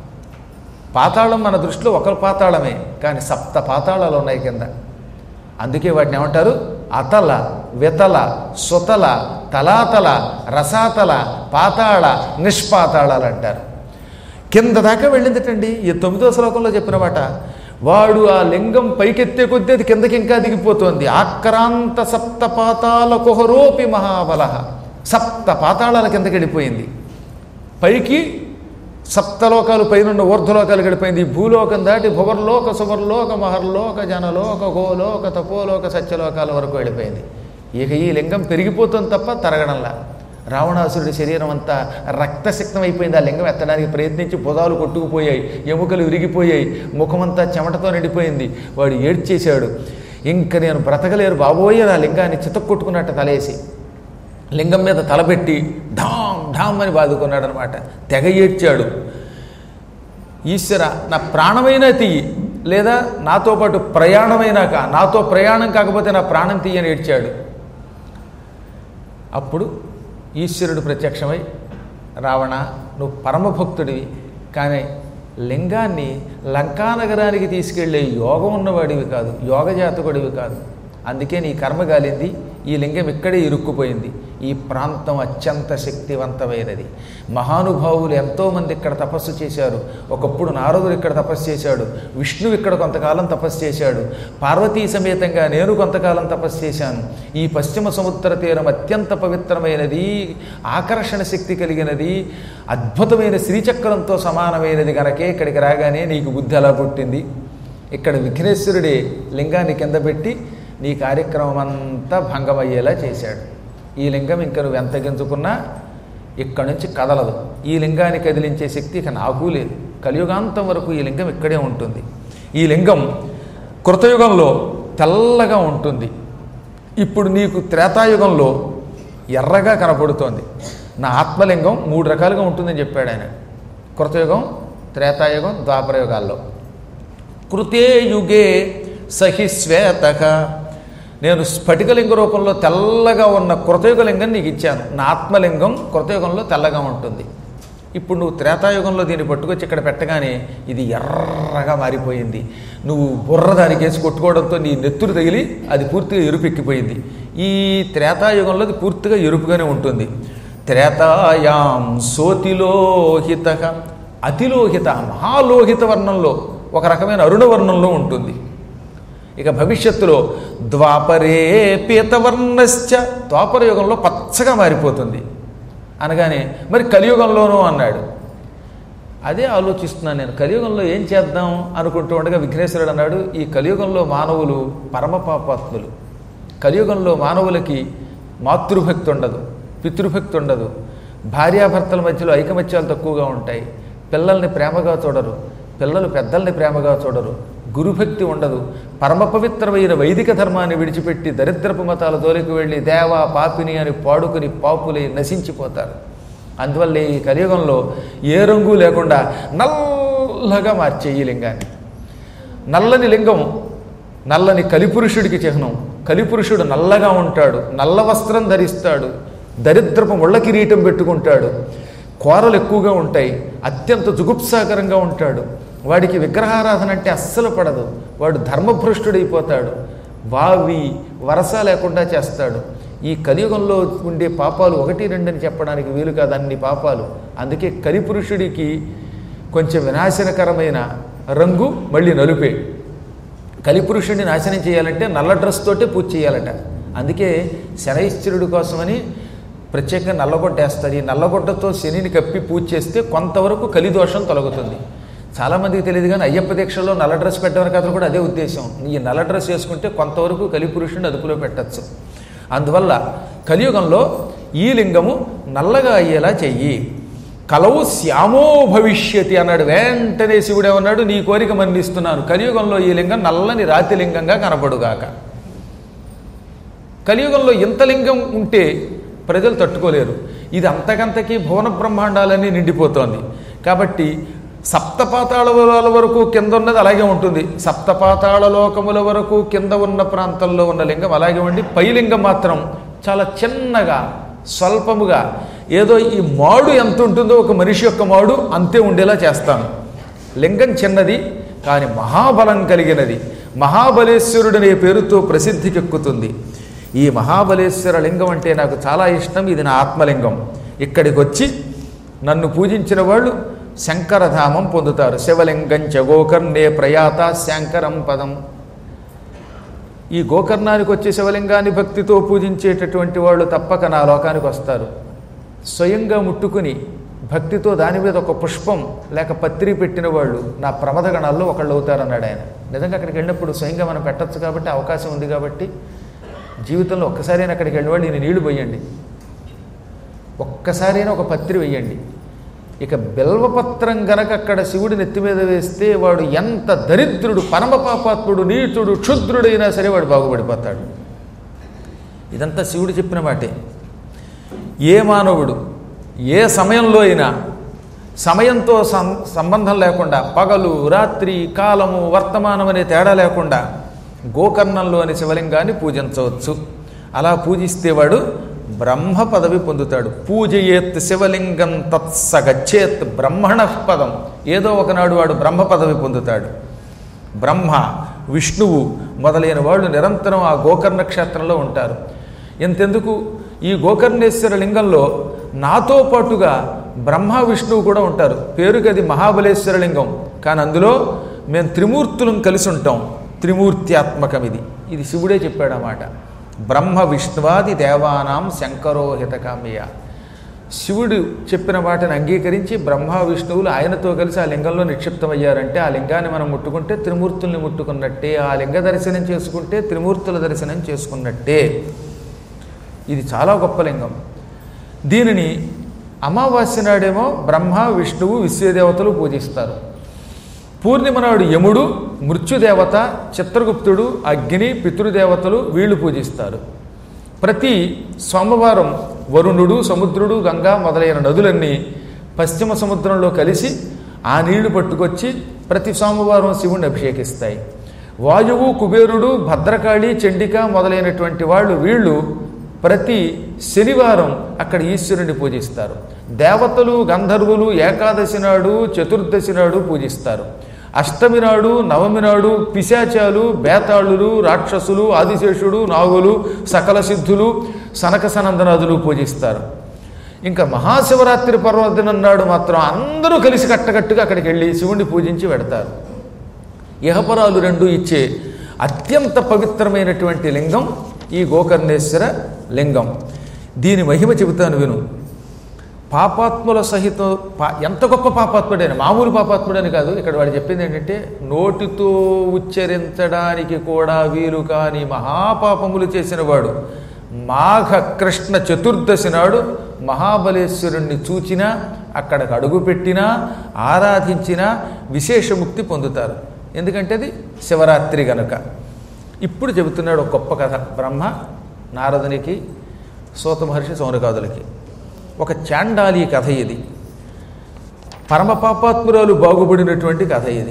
పాతాళం మన దృష్టిలో ఒక పాతాళమే కానీ సప్త పాతాళాలు ఉన్నాయి కింద అందుకే వాటిని ఏమంటారు అతల వితల సుతల తలాతల రసాతల పాతాళ నిష్పాతాళాలు అంటారు కింద దాకా వెళ్ళిందటండి ఈ తొమ్మిదో శ్లోకంలో చెప్పిన మాట వాడు ఆ లింగం పైకెత్తే కొద్దీ అది కిందకి ఇంకా దిగిపోతోంది ఆక్రాంత సప్త పాతాల కుహరోపి మహాబల సప్త పాతాళాల కిందకి వెళ్ళిపోయింది పైకి సప్తలోకాలు పైనున్న ఊర్ధ్వలోకాలు గడిపోయింది ఈ భూలోకం దాటి భువర్లోక సువర్లోక మహర్లోక జనలోక గోలోక తపోలోక సత్యలోకాల వరకు వెళ్ళిపోయింది ఇక ఈ లింగం పెరిగిపోతుంది తప్ప తరగడంలా రావణాసురుడి శరీరం అంతా రక్తసిక్తం అయిపోయింది ఆ లింగం ఎత్తడానికి ప్రయత్నించి బుధాలు కొట్టుకుపోయాయి ఎముకలు విరిగిపోయాయి ముఖమంతా చెమటతో నిండిపోయింది వాడు ఏడ్చేశాడు ఇంక నేను బ్రతకలేరు బాబోయే నా లింగాన్ని చితక్కొట్టుకున్నట్టు తలేసి లింగం మీద తలపెట్టి ఢామ్ ఢామ్ అని బాదుకున్నాడు అనమాట తెగ ఏడ్చాడు ఈశ్వర నా ప్రాణమైనా తీయి లేదా నాతో పాటు ప్రయాణమైనాక నాతో ప్రయాణం కాకపోతే నా ప్రాణం తీయని ఏడ్చాడు అప్పుడు ఈశ్వరుడు ప్రత్యక్షమై రావణ నువ్వు పరమభక్తుడివి కానీ లింగాన్ని లంకానగరానికి తీసుకెళ్లే యోగం ఉన్నవాడివి కాదు యోగజాతకుడివి కాదు అందుకే నీ కర్మ గాలింది ఈ లింగం ఇక్కడే ఇరుక్కుపోయింది ఈ ప్రాంతం అత్యంత శక్తివంతమైనది మహానుభావులు ఎంతోమంది ఇక్కడ తపస్సు చేశారు ఒకప్పుడు నారదుడు ఇక్కడ తపస్సు చేశాడు విష్ణువు ఇక్కడ కొంతకాలం తపస్సు చేశాడు పార్వతీ సమేతంగా నేను కొంతకాలం తపస్సు చేశాను ఈ పశ్చిమ సముద్ర తీరం అత్యంత పవిత్రమైనది ఆకర్షణ శక్తి కలిగినది అద్భుతమైన శ్రీచక్రంతో సమానమైనది గనకే ఇక్కడికి రాగానే నీకు బుద్ధి ఎలా పుట్టింది ఇక్కడ విఘ్నేశ్వరుడే లింగాన్ని కింద పెట్టి నీ కార్యక్రమం అంతా భంగమయ్యేలా చేశాడు ఈ లింగం ఇంక నువ్వు ఎంత గింజుకున్నా ఇక్కడి నుంచి కదలదు ఈ లింగాన్ని కదిలించే శక్తి ఇక నాకు లేదు కలియుగాంతం వరకు ఈ లింగం ఇక్కడే ఉంటుంది ఈ లింగం కృతయుగంలో తెల్లగా ఉంటుంది ఇప్పుడు నీకు త్రేతాయుగంలో ఎర్రగా కనపడుతోంది నా ఆత్మలింగం మూడు రకాలుగా ఉంటుందని చెప్పాడు ఆయన కృతయుగం త్రేతాయుగం ద్వాపరయుగాల్లో కృతే యుగే సహి శ్వేతక నేను స్ఫటికలింగ రూపంలో తెల్లగా ఉన్న కృతయుగలింగం నీకు ఇచ్చాను నా ఆత్మలింగం కృతయుగంలో తెల్లగా ఉంటుంది ఇప్పుడు నువ్వు త్రేతాయుగంలో దీన్ని పట్టుకొచ్చి ఇక్కడ పెట్టగానే ఇది ఎర్రగా మారిపోయింది నువ్వు బుర్ర దానికి వేసి కొట్టుకోవడంతో నీ నెత్తురు తగిలి అది పూర్తిగా ఎరుపెక్కిపోయింది ఈ త్రేతాయుగంలో అది పూర్తిగా ఎరుపుగానే ఉంటుంది త్రేతాయాం సోతిలోహిత అతిలోహిత మహాలోహిత వర్ణంలో ఒక రకమైన అరుణ వర్ణంలో ఉంటుంది ఇక భవిష్యత్తులో ద్వాపరే పీతవర్ణశ్చ ద్వాపర యుగంలో పచ్చగా మారిపోతుంది అనగానే మరి కలియుగంలోనూ అన్నాడు అదే ఆలోచిస్తున్నాను నేను కలియుగంలో ఏం చేద్దాం అనుకుంటూ ఉండగా విఘ్నేశ్వరుడు అన్నాడు ఈ కలియుగంలో మానవులు పరమపాపాత్ములు కలియుగంలో మానవులకి మాతృభక్తి ఉండదు పితృభక్తి ఉండదు భార్యాభర్తల మధ్యలో ఐకమత్యాలు తక్కువగా ఉంటాయి పిల్లల్ని ప్రేమగా చూడరు పిల్లలు పెద్దల్ని ప్రేమగా చూడరు గురుభక్తి ఉండదు పరమ పవిత్రమైన వైదిక ధర్మాన్ని విడిచిపెట్టి దరిద్రపు మతాల జోలికి వెళ్ళి దేవా పాపిని అని పాడుకుని పాపులై నశించిపోతారు అందువల్ల ఈ కలియుగంలో ఏ రంగు లేకుండా నల్లగా మార్చే ఈ లింగాన్ని నల్లని లింగం నల్లని కలిపురుషుడికి చిహ్నం కలిపురుషుడు నల్లగా ఉంటాడు నల్ల వస్త్రం ధరిస్తాడు దరిద్రపు ముళ్ళ కిరీటం పెట్టుకుంటాడు కోరలు ఎక్కువగా ఉంటాయి అత్యంత జుగుప్సాకరంగా ఉంటాడు వాడికి విగ్రహారాధన అంటే అస్సలు పడదు వాడు ధర్మభ్రష్టుడైపోతాడు వావి వరస లేకుండా చేస్తాడు ఈ కలియుగంలో ఉండే పాపాలు ఒకటి రెండని చెప్పడానికి వీలు కాదు అన్ని పాపాలు అందుకే కలిపురుషుడికి కొంచెం వినాశనకరమైన రంగు మళ్ళీ నలుపే కలిపురుషుడిని నాశనం చేయాలంటే నల్ల డ్రెస్ తోటే పూజ చేయాలట అందుకే శనైశ్వరుడు కోసమని ప్రత్యేకంగా నల్లగొడ్డ వేస్తారు ఈ నల్లగొడ్డతో శనిని కప్పి పూజ చేస్తే కొంతవరకు కలిదోషం తొలగుతుంది చాలామందికి తెలియదు కానీ అయ్యప్ప దీక్షలో నల్ల డ్రెస్ పెట్టమని కథలు కూడా అదే ఉద్దేశం ఈ నల్ల డ్రెస్ వేసుకుంటే కొంతవరకు కలిపురుషుడిని అదుపులో పెట్టచ్చు అందువల్ల కలియుగంలో ఈ లింగము నల్లగా అయ్యేలా చెయ్యి కలవు శ్యామో భవిష్యతి అన్నాడు వెంటనే శివుడు ఏమన్నాడు నీ కోరిక మన్నిస్తున్నాను కలియుగంలో ఈ లింగం నల్లని రాతి లింగంగా కనపడుగాక కలియుగంలో ఇంత లింగం ఉంటే ప్రజలు తట్టుకోలేరు ఇది అంతకంతకీ భువన బ్రహ్మాండాలన్నీ నిండిపోతోంది కాబట్టి సప్తపాతాళ వరకు కింద ఉన్నది అలాగే ఉంటుంది సప్తపాతాళ లోకముల వరకు కింద ఉన్న ప్రాంతంలో ఉన్న లింగం అలాగే ఉండి పై లింగం మాత్రం చాలా చిన్నగా స్వల్పముగా ఏదో ఈ మాడు ఎంత ఉంటుందో ఒక మనిషి యొక్క మాడు అంతే ఉండేలా చేస్తాను లింగం చిన్నది కానీ మహాబలం కలిగినది మహాబలేశ్వరుడనే పేరుతో ప్రసిద్ధికెక్కుతుంది ఈ మహాబలేశ్వర లింగం అంటే నాకు చాలా ఇష్టం ఇది నా ఆత్మలింగం ఇక్కడికి వచ్చి నన్ను పూజించిన వాళ్ళు శంకరధామం పొందుతారు శివలింగం చ గోకర్ణే ప్రయాత శంకరం పదం ఈ గోకర్ణానికి వచ్చే శివలింగాన్ని భక్తితో పూజించేటటువంటి వాళ్ళు తప్పక నా లోకానికి వస్తారు స్వయంగా ముట్టుకుని భక్తితో దాని మీద ఒక పుష్పం లేక పత్రి పెట్టిన వాళ్ళు నా ప్రమద గణాల్లో ఒకళ్ళు అవుతారన్నాడు ఆయన నిజంగా అక్కడికి వెళ్ళినప్పుడు స్వయంగా మనం పెట్టచ్చు కాబట్టి అవకాశం ఉంది కాబట్టి జీవితంలో ఒక్కసారైనా అక్కడికి వెళ్ళిన వాళ్ళు ఈయన నీళ్లు పోయండి ఒక్కసారైనా ఒక పత్రి వేయండి ఇక బిల్వపత్రం గనక అక్కడ శివుడి నెత్తి మీద వేస్తే వాడు ఎంత దరిద్రుడు పరమపాపాత్ముడు నీచుడు క్షుద్రుడైనా సరే వాడు బాగుపడిపోతాడు ఇదంతా శివుడు చెప్పిన మాటే ఏ మానవుడు ఏ సమయంలో అయినా సమయంతో సం సంబంధం లేకుండా పగలు రాత్రి కాలము వర్తమానం అనే తేడా లేకుండా గోకర్ణంలోని శివలింగాన్ని పూజించవచ్చు అలా పూజిస్తే వాడు బ్రహ్మ పదవి పొందుతాడు పూజయేత్ శివలింగం తత్సగచ్చేత్ బ్రహ్మణ పదం ఏదో ఒకనాడు వాడు బ్రహ్మ పదవి పొందుతాడు బ్రహ్మ విష్ణువు మొదలైన వాళ్ళు నిరంతరం ఆ గోకర్ణ క్షేత్రంలో ఉంటారు ఎంతెందుకు ఈ గోకర్ణేశ్వర లింగంలో నాతో పాటుగా బ్రహ్మ విష్ణువు కూడా ఉంటారు పేరుకి అది మహాబలేశ్వర లింగం కానీ అందులో మేము త్రిమూర్తులం కలిసి ఉంటాం త్రిమూర్త్యాత్మకం ఇది ఇది శివుడే చెప్పాడు అన్నమాట బ్రహ్మ విష్ణువాది దేవానాం శంకరోహితకామ్య శివుడు చెప్పిన వాటిని అంగీకరించి బ్రహ్మ విష్ణువులు ఆయనతో కలిసి ఆ లింగంలో నిక్షిప్తమయ్యారంటే ఆ లింగాన్ని మనం ముట్టుకుంటే త్రిమూర్తుల్ని ముట్టుకున్నట్టే ఆ లింగ దర్శనం చేసుకుంటే త్రిమూర్తుల దర్శనం చేసుకున్నట్టే ఇది చాలా గొప్ప లింగం దీనిని అమావాస్య నాడేమో బ్రహ్మ విష్ణువు విశ్వదేవతలు పూజిస్తారు పూర్ణిమ నాడు యముడు మృత్యుదేవత చిత్రగుప్తుడు అగ్ని పితృదేవతలు వీళ్ళు పూజిస్తారు ప్రతి సోమవారం వరుణుడు సముద్రుడు గంగా మొదలైన నదులన్నీ పశ్చిమ సముద్రంలో కలిసి ఆ నీళ్లు పట్టుకొచ్చి ప్రతి సోమవారం శివుణ్ణి అభిషేకిస్తాయి వాయువు కుబేరుడు భద్రకాళి చండిక మొదలైనటువంటి వాళ్ళు వీళ్ళు ప్రతి శనివారం అక్కడ ఈశ్వరుని పూజిస్తారు దేవతలు గంధర్వులు ఏకాదశి నాడు చతుర్దశి నాడు పూజిస్తారు అష్టమి నాడు నవమి నాడు పిశాచాలు బేతాళులు రాక్షసులు ఆదిశేషుడు నాగులు సకల సిద్ధులు సనక సనందనాదులు పూజిస్తారు ఇంకా మహాశివరాత్రి పర్వదినం నాడు మాత్రం అందరూ కలిసి కట్టకట్టుగా అక్కడికి వెళ్ళి శివుణ్ణి పూజించి పెడతారు ఇహపరాలు రెండు ఇచ్చే అత్యంత పవిత్రమైనటువంటి లింగం ఈ గోకర్ణేశ్వర లింగం దీని మహిమ చెబుతాను విను పాపాత్ముల సహితం పా ఎంత గొప్ప పాపాత్ముడైన మామూలు పాపాత్ముడని కాదు ఇక్కడ వాడు చెప్పింది ఏంటంటే నోటితో ఉచ్చరించడానికి కూడా వీలు కాని మహాపాపములు చేసిన వాడు మాఘ కృష్ణ చతుర్దశి నాడు మహాబలేశ్వరుణ్ణి చూచినా అక్కడికి అడుగుపెట్టినా ఆరాధించినా విశేషముక్తి పొందుతారు ఎందుకంటే అది శివరాత్రి గనుక ఇప్పుడు చెబుతున్నాడు ఒక గొప్ప కథ బ్రహ్మ నారదునికి సూత మహర్షి సౌనకాదులకి ఒక చాండాలి కథ ఇది పరమ పాపాత్మురాలు బాగుపడినటువంటి కథ ఇది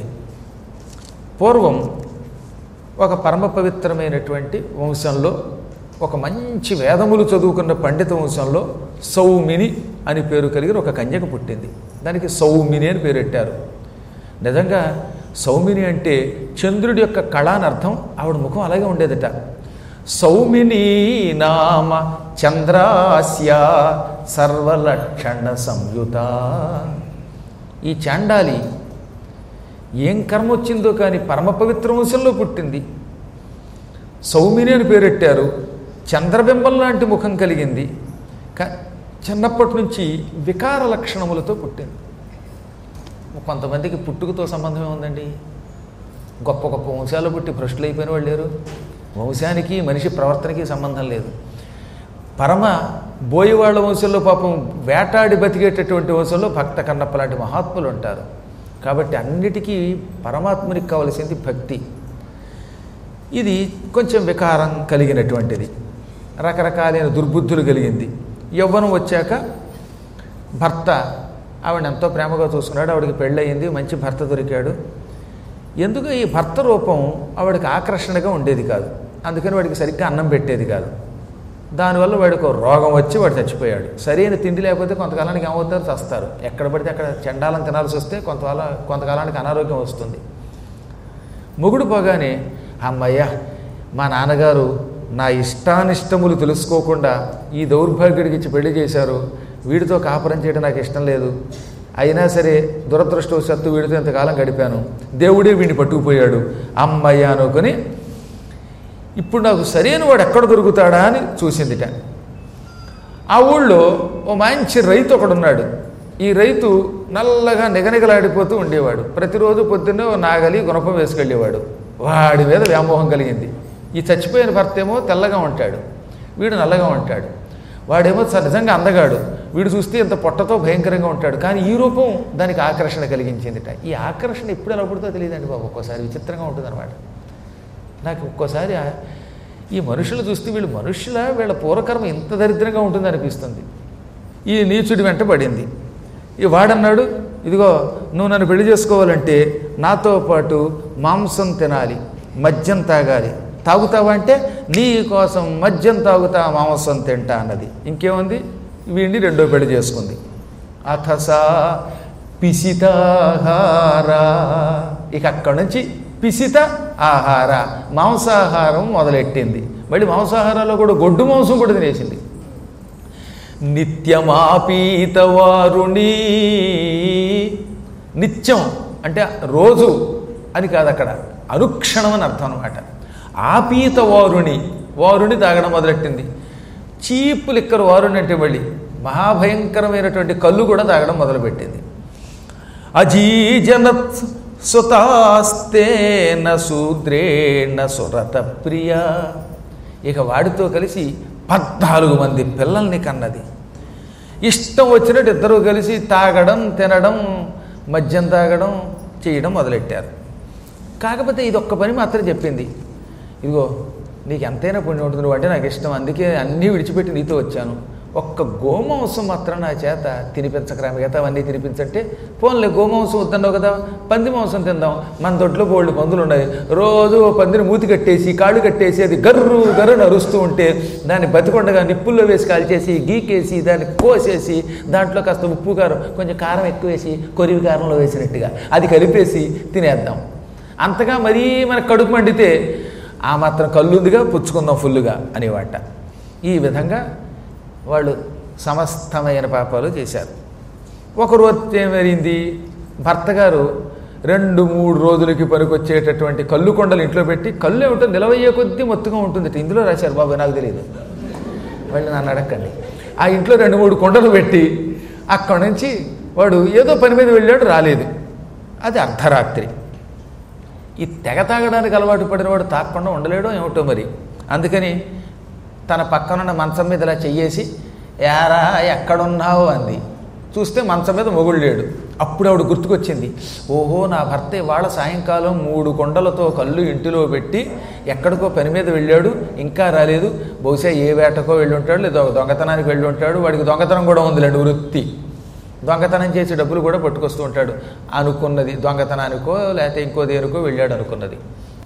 పూర్వం ఒక పరమ పవిత్రమైనటువంటి వంశంలో ఒక మంచి వేదములు చదువుకున్న పండిత వంశంలో సౌమిని అని పేరు కలిగిన ఒక కన్యక పుట్టింది దానికి సౌమిని అని పేరెట్టారు నిజంగా సౌమిని అంటే చంద్రుడి యొక్క కళ అని అర్థం ఆవిడ ముఖం అలాగే ఉండేదట సౌమిని నామ చంద్రాస్య సర్వలక్షణ సంయుత ఈ చాండాలి ఏం కర్మ వచ్చిందో కానీ పరమ పవిత్ర వంశంలో పుట్టింది సౌమిని అని పేరెట్టారు చంద్రబింబం లాంటి ముఖం కలిగింది కా చిన్నప్పటి నుంచి వికార లక్షణములతో పుట్టింది కొంతమందికి పుట్టుకతో సంబంధం ఏముందండి గొప్ప గొప్ప వంశాలు పుట్టి భ్రష్టులు అయిపోయిన వాళ్ళు లేరు వంశానికి మనిషి ప్రవర్తనకి సంబంధం లేదు పరమ బోయివాళ్ల వంశంలో పాపం వేటాడి బతికేటటువంటి వంశంలో భక్త కన్నప్ప లాంటి మహాత్ములు ఉంటారు కాబట్టి అన్నిటికీ పరమాత్మునికి కావలసింది భక్తి ఇది కొంచెం వికారం కలిగినటువంటిది రకరకాలైన దుర్బుద్ధులు కలిగింది యవ్వనం వచ్చాక భర్త ఆవిడ ఎంతో ప్రేమగా చూసుకున్నాడు ఆవిడకి పెళ్ళయింది మంచి భర్త దొరికాడు ఎందుకు ఈ భర్త రూపం ఆవిడకి ఆకర్షణగా ఉండేది కాదు అందుకని వాడికి సరిగ్గా అన్నం పెట్టేది కాదు దానివల్ల వాడికి ఒక రోగం వచ్చి వాడు చచ్చిపోయాడు సరైన తిండి లేకపోతే కొంతకాలానికి ఏమవుతారు చస్తారు ఎక్కడ పడితే అక్కడ చెండాలం తినాల్సి వస్తే కొంతకాల కొంతకాలానికి అనారోగ్యం వస్తుంది మొగుడు పోగానే అమ్మయ్య మా నాన్నగారు నా ఇష్టానిష్టములు తెలుసుకోకుండా ఈ దౌర్భాగ్యుడికి ఇచ్చి పెళ్లి చేశారు వీడితో కాపురం చేయడం నాకు ఇష్టం లేదు అయినా సరే దురదృష్టవశాత్తు వీడితో ఇంతకాలం గడిపాను దేవుడే వీడిని పట్టుకుపోయాడు అమ్మయ్య అనుకొని ఇప్పుడు నాకు సరైన వాడు ఎక్కడ దొరుకుతాడా అని చూసిందిట ఆ ఊళ్ళో ఓ మంచి రైతు ఒకడున్నాడు ఈ రైతు నల్లగా నిగనిగలాడిపోతూ ఉండేవాడు ప్రతిరోజు పొద్దున్నే ఓ నాగలి గుణపం వేసుకెళ్ళేవాడు వాడి మీద వ్యామోహం కలిగింది ఈ చచ్చిపోయిన భర్త ఏమో తెల్లగా ఉంటాడు వీడు నల్లగా ఉంటాడు వాడేమో స- నిజంగా అందగాడు వీడు చూస్తే ఇంత పొట్టతో భయంకరంగా ఉంటాడు కానీ ఈ రూపం దానికి ఆకర్షణ కలిగించిందిట ఈ ఆకర్షణ ఎప్పుడు ఎలా పుడుతుందో తెలియదండి బాబు ఒక్కోసారి విచిత్రంగా ఉంటుంది నాకు ఒక్కోసారి ఆ- ఈ మనుషులు చూస్తే వీళ్ళు మనుషుల వీళ్ళ పూర్వకర్మ ఇంత దరిద్రంగా ఉంటుంది అనిపిస్తుంది ఈ నీచుడి వెంట పడింది ఈ వాడన్నాడు ఇదిగో నువ్వు నన్ను పెళ్లి చేసుకోవాలంటే నాతో పాటు మాంసం తినాలి మద్యం తాగాలి తాగుతావా అంటే నీ కోసం మద్యం తాగుతా మాంసం తింటా అన్నది ఇంకేముంది వీడిని రెండో పెళ్లి చేసుకుంది అథసా పిసితాహార ఇక అక్కడి నుంచి పిసిత ఆహార మాంసాహారం మొదలెట్టింది మళ్ళీ మాంసాహారాల్లో కూడా గొడ్డు మాంసం కూడా తినేసింది నిత్యమాపీతవారుణి నిత్యం అంటే రోజు అని కాదు అక్కడ అనుక్షణం అని అర్థం అనమాట ఆపీత వారుణి వారుని తాగడం మొదలెట్టింది చీపు లిక్కర్ వారుని అంటే మళ్ళీ మహాభయంకరమైనటువంటి కళ్ళు కూడా తాగడం మొదలుపెట్టింది అజీజనత్ సుతాస్తేన శూద్రేణ సురత ప్రియ ఇక వాడితో కలిసి పద్నాలుగు మంది పిల్లల్ని కన్నది ఇష్టం వచ్చినట్టు ఇద్దరు కలిసి తాగడం తినడం మద్యం తాగడం చేయడం మొదలెట్టారు కాకపోతే ఇది ఒక్క పని మాత్రం చెప్పింది ఇదిగో నీకు ఎంతైనా పుణ్యం ఉంటుంది నువ్వు అంటే నాకు ఇష్టం అందుకే అన్నీ విడిచిపెట్టి నీతో వచ్చాను ఒక్క గోమాంసం మాత్రం నా చేత తినిపించకరా మిగతా అవన్నీ తినిపించంటే పోన్లే గోమాంసం వద్దన్నావు కదా పంది మాంసం తిందాం మన దొడ్లో బోల్డ్ పందులు ఉన్నాయి రోజు ఓ పందిని మూతి కట్టేసి కాళ్ళు కట్టేసి అది గర్రు గర్రు నరుస్తూ ఉంటే దాన్ని బతికొండగా నిప్పుల్లో వేసి కాల్చేసి గీకేసి దాన్ని కోసేసి దాంట్లో కాస్త ఉప్పు కారం కొంచెం కారం ఎక్కువ వేసి కొరివి కారంలో వేసినట్టుగా అది కలిపేసి తినేద్దాం అంతగా మరీ మన కడుపు మండితే ఆ మాత్రం కళ్ళుందిగా పుచ్చుకుందాం ఫుల్లుగా అనేవాట ఈ విధంగా వాళ్ళు సమస్తమైన పాపాలు చేశారు ఒకరోజు ఏమైంది భర్త గారు రెండు మూడు రోజులకి పనికొచ్చేటటువంటి కళ్ళు కొండలు ఇంట్లో పెట్టి కళ్ళు ఏమిటో నిలవయ్యే కొద్దీ మొత్తుగా ఉంటుంది ఇందులో రాశారు బాబు నాకు తెలియదు మళ్ళీ నన్ను అడగండి ఆ ఇంట్లో రెండు మూడు కొండలు పెట్టి అక్కడి నుంచి వాడు ఏదో పని మీద వెళ్ళాడు రాలేదు అది అర్ధరాత్రి ఈ తెగ తాగడానికి అలవాటు పడిన వాడు తాగకుండా ఉండలేడో ఏమిటో మరి అందుకని తన పక్కనున్న మంచం మీద ఇలా చెయ్యేసి యారా ఎక్కడున్నావు అంది చూస్తే మంచం మీద మొగుడు లేడు అప్పుడు ఆవిడ గుర్తుకొచ్చింది ఓహో నా భర్త ఇవాళ సాయంకాలం మూడు కొండలతో కళ్ళు ఇంటిలో పెట్టి ఎక్కడికో పని మీద వెళ్ళాడు ఇంకా రాలేదు బహుశా ఏ వేటకో వెళ్ళి ఉంటాడు లేదా దొంగతనానికి వెళ్ళి ఉంటాడు వాడికి దొంగతనం కూడా ఉందిలేండి వృత్తి దొంగతనం చేసి డబ్బులు కూడా పట్టుకొస్తూ ఉంటాడు అనుకున్నది దొంగతనానికో లేకపోతే ఇంకో దేనికో వెళ్ళాడు అనుకున్నది